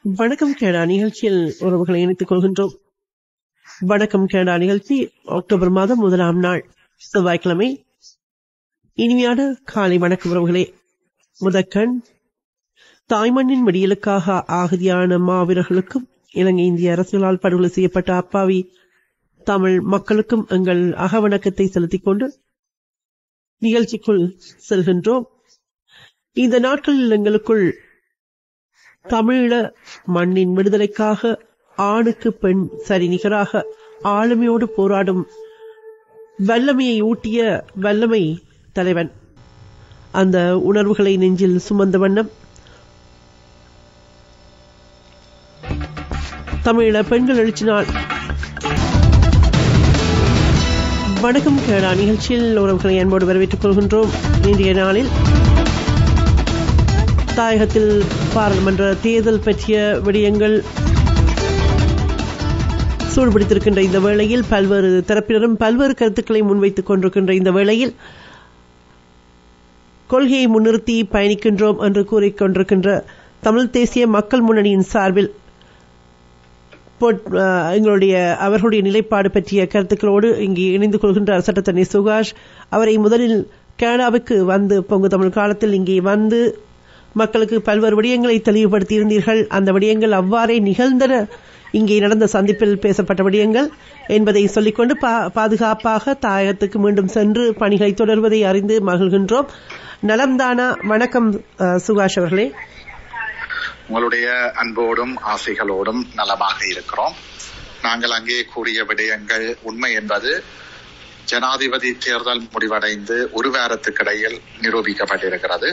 வணக்கம் கேடா நிகழ்ச்சியில் உறவுகளை இணைத்துக் கொள்கின்றோம் வணக்கம் கேடா நிகழ்ச்சி அக்டோபர் மாதம் முதலாம் நாள் செவ்வாய்க்கிழமை இனிமையான காலை வணக்கம் உறவுகளே முதற்கண் தாய்மண்ணின் விடியலுக்காக ஆகுதியான மாவீரர்களுக்கும் இலங்கை இந்திய அரசுகளால் படுகொலை செய்யப்பட்ட அப்பாவி தமிழ் மக்களுக்கும் எங்கள் அகவணக்கத்தை செலுத்திக் கொண்டு நிகழ்ச்சிக்குள் செல்கின்றோம் இந்த நாட்களில் எங்களுக்குள் தமிழீழ மண்ணின் விடுதலைக்காக ஆணுக்கு பெண் சரி நிகராக ஆளுமையோடு போராடும் வல்லமையை ஊட்டிய வல்லமை தலைவன் அந்த உணர்வுகளை நெஞ்சில் சுமந்த வண்ணம் தமிழீழ பெண்கள் எழுச்சி நாள் வணக்கம் கேடா நிகழ்ச்சியில் உறவுகளை அன்போடு வரவேற்றுக் கொள்கின்றோம் இன்றைய நாளில் தாயகத்தில் பாராளுமன்ற தேர்தல் பற்றிய விடயங்கள் சூடுபிடித்திருக்கின்ற இந்த வேளையில் பல்வேறு தரப்பினரும் பல்வேறு கருத்துக்களை முன்வைத்துக் கொண்டிருக்கின்ற இந்த வேளையில் கொள்கையை முன்னிறுத்தி பயணிக்கின்றோம் என்று கூறிக்கொண்டிருக்கின்ற தமிழ் தேசிய மக்கள் முன்னணியின் சார்பில் எங்களுடைய அவர்களுடைய நிலைப்பாடு பற்றிய கருத்துக்களோடு இங்கே இணைந்து கொள்கின்றார் சட்டத்தண்ணி சுகாஷ் அவரை முதலில் கனடாவுக்கு வந்து பொங்கு தமிழ் காலத்தில் இங்கே வந்து மக்களுக்கு பல்வேறு விடயங்களை தெளிவுபடுத்தி இருந்தீர்கள் அந்த விடயங்கள் அவ்வாறே நிகழ்ந்தன இங்கே நடந்த சந்திப்பில் பேசப்பட்ட விடயங்கள் என்பதை சொல்லிக்கொண்டு பாதுகாப்பாக தாயகத்துக்கு மீண்டும் சென்று பணிகளை தொடர்வதை அறிந்து மகிழ்கின்றோம் நலம்தானா வணக்கம் சுகாஷ் அவர்களே உங்களுடைய அன்போடும் ஆசைகளோடும் நலமாக இருக்கிறோம் நாங்கள் அங்கே கூறிய விடயங்கள் உண்மை என்பது ஜனாதிபதி தேர்தல் முடிவடைந்து ஒரு வாரத்துக்கிடையில் நிரூபிக்கப்பட்டிருக்கிறது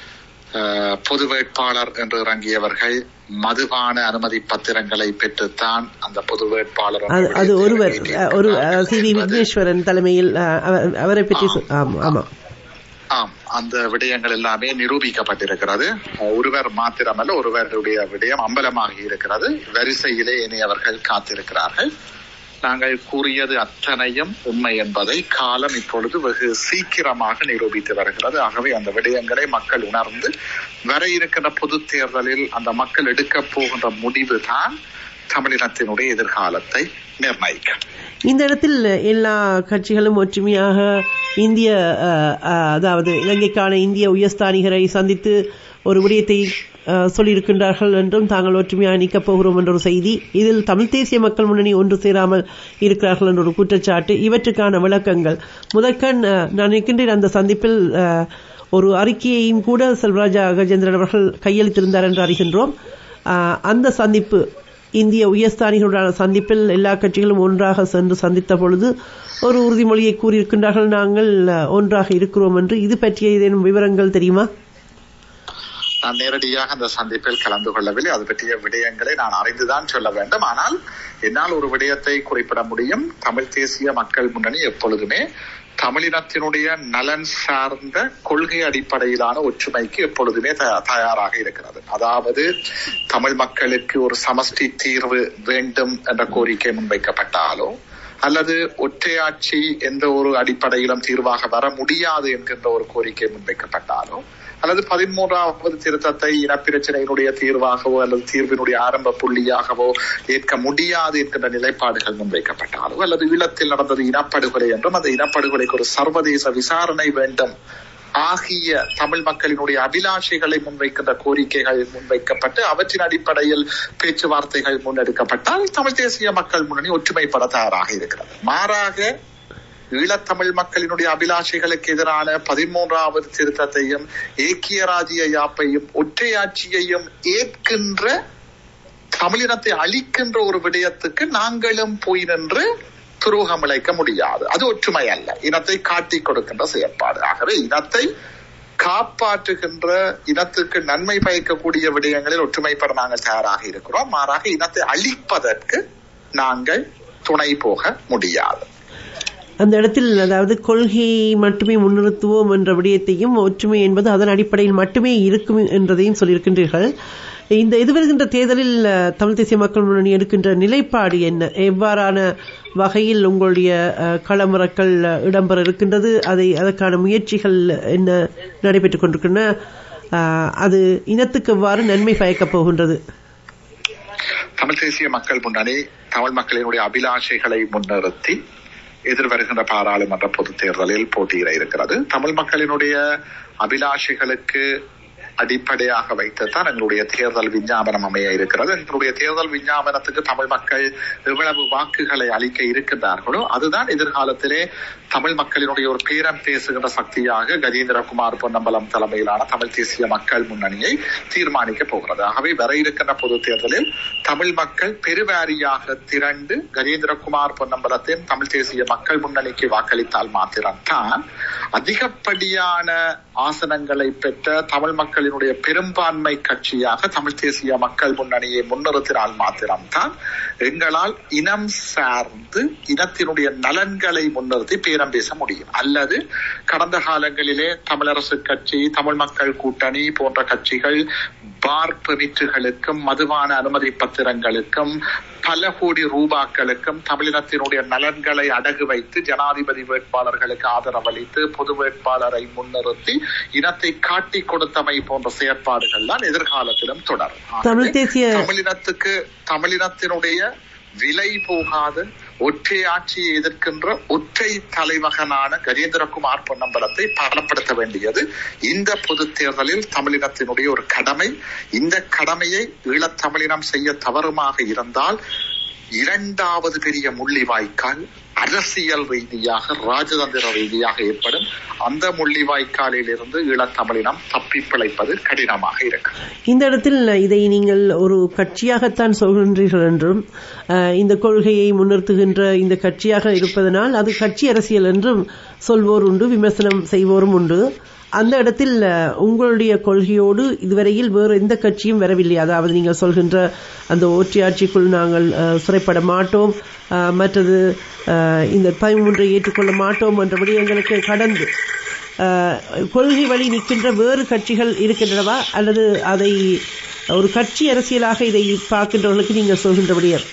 பொது வேட்பாளர் என்று இறங்கியவர்கள் மதுபான அனுமதி பத்திரங்களை பெற்றுத்தான் அந்த பொது வேட்பாளர் அது ஒருவர் ஒரு சி வி விக்னேஸ்வரன் தலைமையில் அவரை பற்றி ஆமா ஆம் அந்த விடயங்கள் எல்லாமே நிரூபிக்கப்பட்டிருக்கிறது ஒருவர் மாத்திரமல்ல ஒருவருடைய விடயம் அம்பலமாகி இருக்கிறது வரிசையிலே இனியவர்கள் காத்திருக்கிறார்கள் நாங்கள் கூறியது அத்தனையும் உண்மை என்பதை காலம் இப்பொழுது வெகு சீக்கிரமாக நிரூபித்து வருகிறது ஆகவே அந்த விடயங்களை மக்கள் உணர்ந்து வர இருக்கின்ற பொது தேர்தலில் அந்த மக்கள் எடுக்க போகின்ற முடிவு தான் தமிழினத்தினுடைய எதிர்காலத்தை நிர்ணயிக்கும் இந்த இடத்தில் எல்லா கட்சிகளும் ஒற்றுமையாக இந்திய அதாவது இலங்கைக்கான இந்திய உயர்ஸ்தானிகரை சந்தித்து ஒரு விடயத்தை சொல்லியிருக்கின்றார்கள் என்றும் தாங்கள் ஒற்றுமையாக நீக்கப் போகிறோம் என்ற ஒரு செய்தி இதில் தமிழ் தேசிய மக்கள் முன்னணி ஒன்று சேராமல் இருக்கிறார்கள் என்ற ஒரு குற்றச்சாட்டு இவற்றுக்கான விளக்கங்கள் முதற்கண் நான் நிற்கின்றேன் அந்த சந்திப்பில் ஒரு அறிக்கையையும் கூட செல்வராஜா கஜேந்திரன் அவர்கள் கையளித்திருந்தார் என்று அறிகின்றோம் அந்த சந்திப்பு இந்திய உயர்ஸ்தானிகளுடான சந்திப்பில் எல்லா கட்சிகளும் ஒன்றாக சென்று சந்தித்த பொழுது ஒரு உறுதிமொழியை கூறியிருக்கின்றார்கள் நாங்கள் ஒன்றாக இருக்கிறோம் என்று இது பற்றிய ஏதேனும் விவரங்கள் தெரியுமா நான் நேரடியாக அந்த சந்திப்பில் கலந்து கொள்ளவில்லை அது பற்றிய விடயங்களை நான் அறிந்துதான் சொல்ல வேண்டும் ஆனால் என்னால் ஒரு விடயத்தை குறிப்பிட முடியும் தமிழ் தேசிய மக்கள் முன்னணி எப்பொழுதுமே தமிழினத்தினுடைய நலன் சார்ந்த கொள்கை அடிப்படையிலான ஒற்றுமைக்கு எப்பொழுதுமே தயாராக இருக்கிறது அதாவது தமிழ் மக்களுக்கு ஒரு சமஷ்டி தீர்வு வேண்டும் என்ற கோரிக்கை முன்வைக்கப்பட்டாலோ அல்லது ஒற்றையாட்சி எந்த ஒரு அடிப்படையிலும் தீர்வாக வர முடியாது என்கின்ற ஒரு கோரிக்கை முன்வைக்கப்பட்டாலோ அல்லது பதிமூன்றாவது திருத்தத்தை இனப்பிரச்சனையினுடைய தீர்வாகவோ அல்லது தீர்வினுடைய ஆரம்ப புள்ளியாகவோ ஏற்க முடியாது என்கின்ற நிலைப்பாடுகள் முன்வைக்கப்பட்டாலோ அல்லது ஈழத்தில் நடந்தது இனப்படுகொலை என்றும் அந்த இனப்படுகொலைக்கு ஒரு சர்வதேச விசாரணை வேண்டும் ஆகிய தமிழ் மக்களினுடைய அபிலாஷைகளை முன்வைக்கின்ற கோரிக்கைகள் முன்வைக்கப்பட்டு அவற்றின் அடிப்படையில் பேச்சுவார்த்தைகள் முன்னெடுக்கப்பட்டால் தமிழ் தேசிய மக்கள் முன்னணி ஒற்றுமைப்பட தயாராக இருக்கிறது மாறாக ஈழத்தமிழ் மக்களினுடைய அபிலாஷைகளுக்கு எதிரான பதிமூன்றாவது திருத்தத்தையும் ஏக்கிய ராஜ்ய யாப்பையும் ஒற்றையாட்சியையும் ஏற்கின்ற தமிழினத்தை அழிக்கின்ற ஒரு விடயத்துக்கு நாங்களும் போய் நின்று துரோகம் இழைக்க முடியாது அது ஒற்றுமை அல்ல இனத்தை காட்டி கொடுக்கின்ற செயற்பாடு ஆகவே இனத்தை காப்பாற்றுகின்ற இனத்துக்கு நன்மை பயக்கக்கூடிய விடயங்களில் ஒற்றுமைப்பட நாங்கள் தயாராக இருக்கிறோம் மாறாக இனத்தை அழிப்பதற்கு நாங்கள் துணை போக முடியாது அந்த இடத்தில் அதாவது கொள்கையை மட்டுமே முன்னிறுத்துவோம் என்ற விடயத்தையும் ஒற்றுமை என்பது அதன் அடிப்படையில் மட்டுமே இருக்கும் என்றதையும் சொல்லியிருக்கின்றீர்கள் இந்த எதிர்வருகின்ற தேர்தலில் தமிழ் தேசிய மக்கள் முன்னணி எடுக்கின்ற நிலைப்பாடு என்ன எவ்வாறான வகையில் உங்களுடைய களமுறக்கள் இடம்பெற இருக்கின்றது அதை அதற்கான முயற்சிகள் என்ன நடைபெற்றுக் கொண்டிருக்கின்றன அது இனத்துக்கு எவ்வாறு நன்மை பயக்கப் போகின்றது தமிழ் தேசிய மக்கள் முன்னணி தமிழ் மக்களினுடைய அபிலாஷைகளை முன்னிறுத்தி எதிர்வருகின்ற பாராளுமன்ற பொதுத் தேர்தலில் போட்டியிட இருக்கிறது தமிழ் மக்களினுடைய அபிலாஷைகளுக்கு அடிப்படையாக வைத்துத்தான் எங்களுடைய தேர்தல் விஞ்ஞாபனம் அமைய இருக்கிறது எங்களுடைய தேர்தல் விஞ்ஞாபனத்துக்கு தமிழ் மக்கள் எவ்வளவு வாக்குகளை அளிக்க இருக்கின்றார்களோ அதுதான் எதிர்காலத்திலே தமிழ் மக்களினுடைய ஒரு பேரம் பேசுகின்ற சக்தியாக கஜேந்திரகுமார் பொன்னம்பலம் தலைமையிலான தமிழ் தேசிய மக்கள் முன்னணியை தீர்மானிக்க போகிறது ஆகவே வர இருக்கின்ற பொது தேர்தலில் தமிழ் மக்கள் பெருவாரியாக திரண்டு கஜேந்திரகுமார் பொன்னம்பலத்தின் தமிழ் தேசிய மக்கள் முன்னணிக்கு வாக்களித்தால் மாத்திரம்தான் அதிகப்படியான ஆசனங்களை பெற்ற தமிழ் மக்களினுடைய பெரும்பான்மை கட்சியாக தமிழ் தேசிய மக்கள் முன்னணியை முன்னிறுத்தினால் மாத்திரம்தான் எங்களால் இனம் சார்ந்து இனத்தினுடைய நலன்களை முன்னிறுத்தி பேரம் பேச முடியும் அல்லது கடந்த காலங்களிலே தமிழரசு கட்சி தமிழ் மக்கள் கூட்டணி போன்ற கட்சிகள் பார் பெமிட்டுகளுக்கும் மதுவான அனுமதி பத்திரங்களுக்கும் பல கோடி ரூபாக்களுக்கும் தமிழினத்தினுடைய நலன்களை அடகு வைத்து ஜனாதிபதி வேட்பாளர்களுக்கு ஆதரவளித்து பொது வேட்பாளரை முன்னிறுத்தி இனத்தை காட்டி கொடுத்தமை போன்ற செயற்பாடுகள் தான் எதிர்காலத்திலும் தொடரும் தமிழ் தேசிய தமிழினத்துக்கு தமிழினத்தினுடைய விலை போகாத ஒற்றை ஆட்சியை எதிர்க்கின்ற ஒற்றை தலைமகனான கஜேந்திரகுமார் பொன்னம்பலத்தை பலப்படுத்த வேண்டியது இந்த பொது தேர்தலில் தமிழினத்தினுடைய ஒரு கடமை இந்த கடமையை ஈழத்தமிழினம் செய்ய தவறுமாக இருந்தால் இரண்டாவது பெரிய முள்ளிவாய்க்கால் அரசியல் ரீதியாக ராஜதந்திர ரீதியாக ஏற்படும் அந்த முள்ளிவாய்க்காலில் இருந்து ஈழத்தமிழினம் தப்பி பிழைப்பது கடினமாக இருக்கும் இந்த இடத்தில் இதை நீங்கள் ஒரு கட்சியாகத்தான் சொல்கின்றீர்கள் என்றும் அஹ், இந்த கொள்கையை முன்னிறுத்துகின்ற இந்த கட்சியாக இருப்பதனால் அது கட்சி அரசியல் என்றும் சொல்வோர் உண்டு விமர்சனம் செய்வோரும் உண்டு அந்த இடத்தில் அஹ், உங்களுடைய கொள்கையோடு இதுவரையில் வேறு எந்த கட்சியும் வரவில்லை அதாவது நீங்கள் சொல்கின்ற அந்த ஒற்றையாட்சிக்குள் நாங்கள் அஹ், சிறைப்பட மாட்டோம் அஹ், மற்றது அஹ், இந்த பதிமூன்றை ஏற்றுக்கொள்ள மாட்டோம் என்ற விடயங்களுக்கு கடந்து அஹ், கொள்கை வழி நிற்கின்ற வேறு கட்சிகள் இருக்கின்றனவா அல்லது அதை ஒரு கட்சி அரசியலாக இதை பார்க்கின்றவர்களுக்கு நீங்கள் சொல்கின்ற விடயம்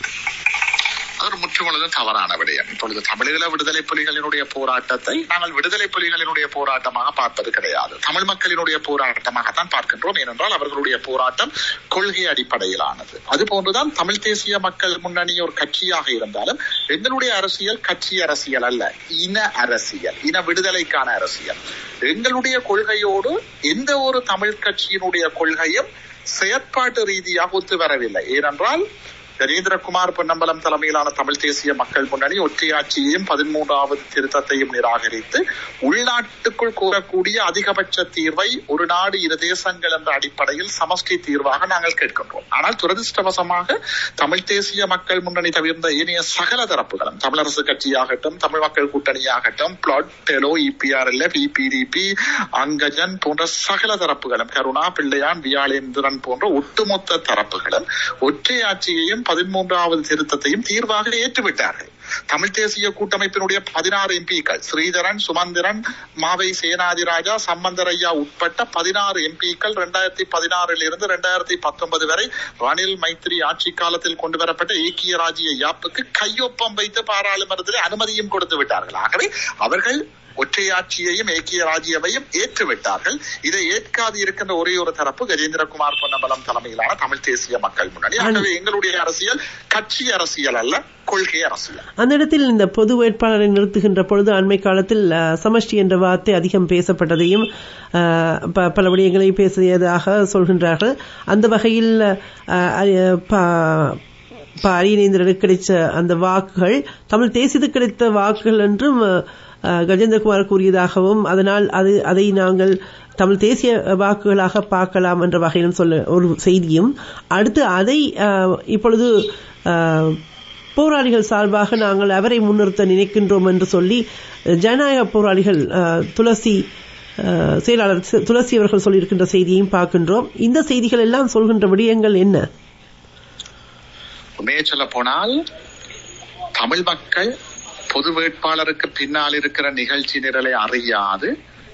அது ஒரு முற்றுமுழுதும் தவறான விடயம் இப்பொழுது தமிழீழ விடுதலை புலிகளினுடைய போராட்டத்தை நாங்கள் விடுதலை புலிகளினுடைய போராட்டமாக பார்ப்பது கிடையாது தமிழ் மக்களினுடைய போராட்டமாகத்தான் பார்க்கின்றோம் ஏனென்றால் அவர்களுடைய போராட்டம் கொள்கை அடிப்படையிலானது அது போன்றுதான் தமிழ் தேசிய மக்கள் முன்னணி ஒரு கட்சியாக இருந்தாலும் எங்களுடைய அரசியல் கட்சி அரசியல் அல்ல இன அரசியல் இன விடுதலைக்கான அரசியல் எங்களுடைய கொள்கையோடு எந்த ஒரு தமிழ் கட்சியினுடைய கொள்கையும் செயற்பாட்டு ரீதியாக ஒத்து வரவில்லை ஏனென்றால் கஜேந்திரகுமார் பொன்னம்பலம் தலைமையிலான தமிழ் தேசிய மக்கள் முன்னணி ஒற்றையாட்சியையும் பதிமூன்றாவது திருத்தத்தையும் நிராகரித்து உள்நாட்டுக்குள் கூறக்கூடிய அதிகபட்ச தீர்வை ஒரு நாடு இரு தேசங்கள் என்ற அடிப்படையில் சமஷ்டி தீர்வாக நாங்கள் கேட்கின்றோம் ஆனால் துரதிருஷ்டவசமாக தமிழ் தேசிய மக்கள் முன்னணி தவிர்ந்த ஏனைய சகல தரப்புகளும் தமிழரசு கட்சியாகட்டும் தமிழ் மக்கள் கூட்டணியாகட்டும் PLOT TELO EPRLF EPDP Angajan போன்ற சகல தரப்புகளும் கருணா பிள்ளையான் வியாழேந்திரன் போன்ற ஒட்டுமொத்த தரப்புகளும் ஒற்றையாட்சியையும் பதிமூன்றாவது திருத்தத்தையும் தீர்வாக ஏற்றுவிட்டார்கள் தமிழ் தேசிய கூட்டமைப்பினுடைய பதினாறு எம்பிக்கள் ஸ்ரீதரன் சுமந்திரன் மாவை சேனாதிராஜா சம்பந்தரையா உட்பட்ட பதினாறு எம்பிக்கள் இரண்டாயிரத்தி பதினாறில் இருந்து இரண்டாயிரத்தி பத்தொன்பது வரை ரணில் மைத்ரி ஆட்சி காலத்தில் கொண்டு வரப்பட்ட ஏக்கிய ராஜ்ய யாப்புக்கு கையொப்பம் வைத்து பாராளுமன்றத்தில் அனுமதியும் கொடுத்து விட்டார்கள் ஆகவே அவர்கள் ஒற்றையாட்சியையும் ஏக்கிய ராஜ்யவையும் ஏற்றுவிட்டார்கள் இதை ஏற்காது இருக்கின்ற ஒரே ஒரு தரப்பு கஜேந்திரகுமார் பொன்னம்பலம் தலைமையிலான தமிழ் தேசிய மக்கள் முன்னணி ஆகவே எங்களுடைய அரசியல் கட்சி அரசியல் அல்ல கொள்கை அரசியல் அந்த இடத்தில் இந்த பொது வேட்பாளரை நிறுத்துகின்ற பொழுது அண்மை காலத்தில் அஹ், சமஷ்டி என்ற வார்த்தை அதிகம் பேசப்பட்டதையும் அஹ், ப- பல விடயங்களையும் பேசியதாக சொல்கின்றார்கள் அந்த வகையில் அஹ், அஹ், ப- ப அரியநேந்திரனுக்கு கிடைச்ச அந்த வாக்குகள் தமிழ் தேசியத்துக்கு கிடைத்த வாக்குகள் என்றும் அஹ், கஜேந்திரகுமார் கூறியதாகவும் அதனால் அது அதை நாங்கள் தமிழ் தேசிய வாக்குகளாக பார்க்கலாம் என்ற வகையிலும் சொல்ல ஒரு செய்தியும் அடுத்து அதை அஹ், இப்பொழுது அஹ், போராளிகள் சார்பாக நாங்கள் அவரை முன்னிறுத்த நினைக்கின்றோம் என்று சொல்லி ஜனநாயக போராளிகள் அஹ், துளசி அஹ், செயலாளர் சி- துளசி அவர்கள் சொல்லியிருக்கின்ற செய்தியையும் பார்க்கின்றோம் இந்த செய்திகள் எல்லாம் சொல்கின்ற விடயங்கள் என்ன உண்மையை சொல்ல போனால் தமிழ் மக்கள் பொது வேட்பாளருக்கு பின்னால் இருக்கிற நிகழ்ச்சி நிரலை அறியாது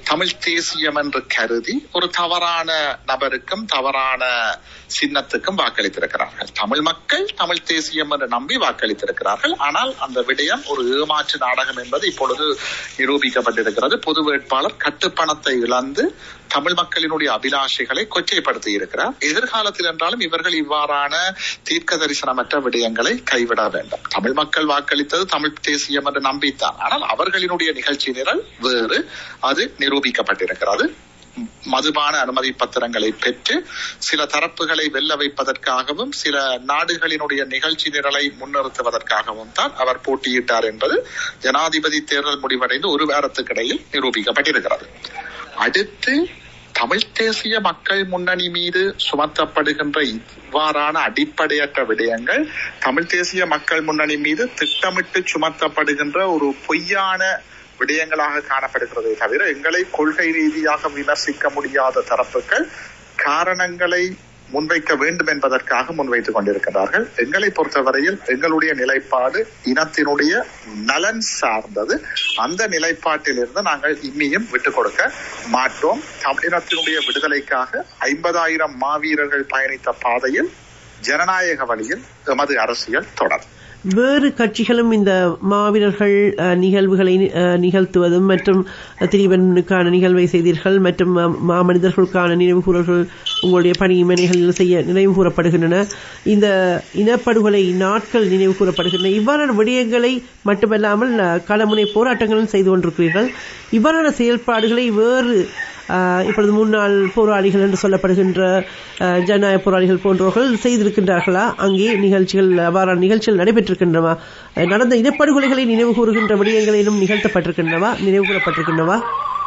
தமிழ் தேசியம் என்று கருதி ஒரு தவறான நபருக்கும் தவறான சின்னத்துக்கும் வாக்களித்திருக்கிறார்கள் தமிழ் மக்கள் தமிழ் தேசியம் என்று நம்பி வாக்களித்திருக்கிறார்கள் ஆனால் அந்த விடயம் ஒரு ஏமாற்று நாடகம் என்பது இப்பொழுது நிரூபிக்கப்பட்டிருக்கிறது பொது வேட்பாளர் கட்டுப்பணத்தை இழந்து தமிழ் மக்களினுடைய அபிலாஷைகளை கொச்சைப்படுத்தி இருக்கிறார் எதிர்காலத்தில் என்றாலும் இவர்கள் இவ்வாறான தீர்க்க தரிசனமற்ற விடயங்களை கைவிட வேண்டும் தமிழ் மக்கள் வாக்களித்தது தமிழ் தேசியம் என்று நம்பித்தான் ஆனால் அவர்களினுடைய நிகழ்ச்சி நிரல் வேறு அது நிரூபிக்கப்பட்டிருக்கிறது மதுபான அனுமதி பத்திரங்களை பெற்று சில தரப்புகளை வெல்ல வைப்பதற்காகவும் சில நாடுகளினுடைய நிகழ்ச்சி நிரலை முன்னிறுத்துவதற்காகவும் தான் அவர் போட்டியிட்டார் என்பது ஜனாதிபதி தேர்தல் முடிவடைந்து ஒரு வாரத்துக்கு இடையில் நிரூபிக்கப்பட்டிருக்கிறது அடுத்து தமிழ் தேசிய மக்கள் முன்னணி மீது சுமத்தப்படுகின்ற இவ்வாறான அடிப்படையற்ற விடயங்கள் தமிழ் தேசிய மக்கள் முன்னணி மீது திட்டமிட்டு சுமத்தப்படுகின்ற ஒரு பொய்யான விடயங்களாக காணப்படுகிறதே தவிர எங்களை கொள்கை ரீதியாக விமர்சிக்க முடியாத தரப்புகள் காரணங்களை முன்வைக்க வேண்டும் என்பதற்காக முன்வைத்துக் கொண்டிருக்கிறார்கள் எங்களை பொறுத்தவரையில் எங்களுடைய நிலைப்பாடு இனத்தினுடைய நலன் சார்ந்தது அந்த நிலைப்பாட்டிலிருந்து நாங்கள் இன்னியும் விட்டுக் கொடுக்க மாட்டோம் தமிழினத்தினுடைய விடுதலைக்காக ஐம்பதாயிரம் மாவீரர்கள் பயணித்த பாதையில் ஜனநாயக வழியில் எமது அரசியல் தொடரும் வேறு கட்சிகளும் இந்த மாவீரர்கள் அஹ், நிகழ்வுகளை அஹ், நிகழ்த்துவதும் மற்றும் திரிவனுக்கான நிகழ்வை செய்தீர்கள் மற்றும் மா- மாமனிதர்களுக்கான நினைவு கூறல்கள் உங்களுடைய பணிமனைகளில் செய்ய நினைவு கூறப்படுகின்றன இந்த இனப்படுகொலை நாட்கள் நினைவு கூறப்படுகின்றன இவ்வாறான விடயங்களை மட்டுமல்லாமல் அஹ், களமுனை போராட்டங்களும் செய்து கொண்டிருக்கிறீர்கள் இவ்வாறான செயல்பாடுகளை வேறு ஆஹ் இப்பொழுது முன்னாள் போராளிகள் என்று சொல்லப்படுகின்ற ஆஹ் ஜனநாயக போராளிகள் போன்றவர்கள் செய்திருக்கின்றார்களா அங்கே நிகழ்ச்சிகள் அவ்வாறான நிகழ்ச்சிகள் நடைபெற்றிருக்கின்றனவா அஹ் நடந்த இனப்படுகொலைகளை நினைவு கூறுகின்ற விடயங்களிலும் நிகழ்த்தப்பட்டிருக்கின்றனவா நினைவு கூறப்பட்டிருக்கின்றனவா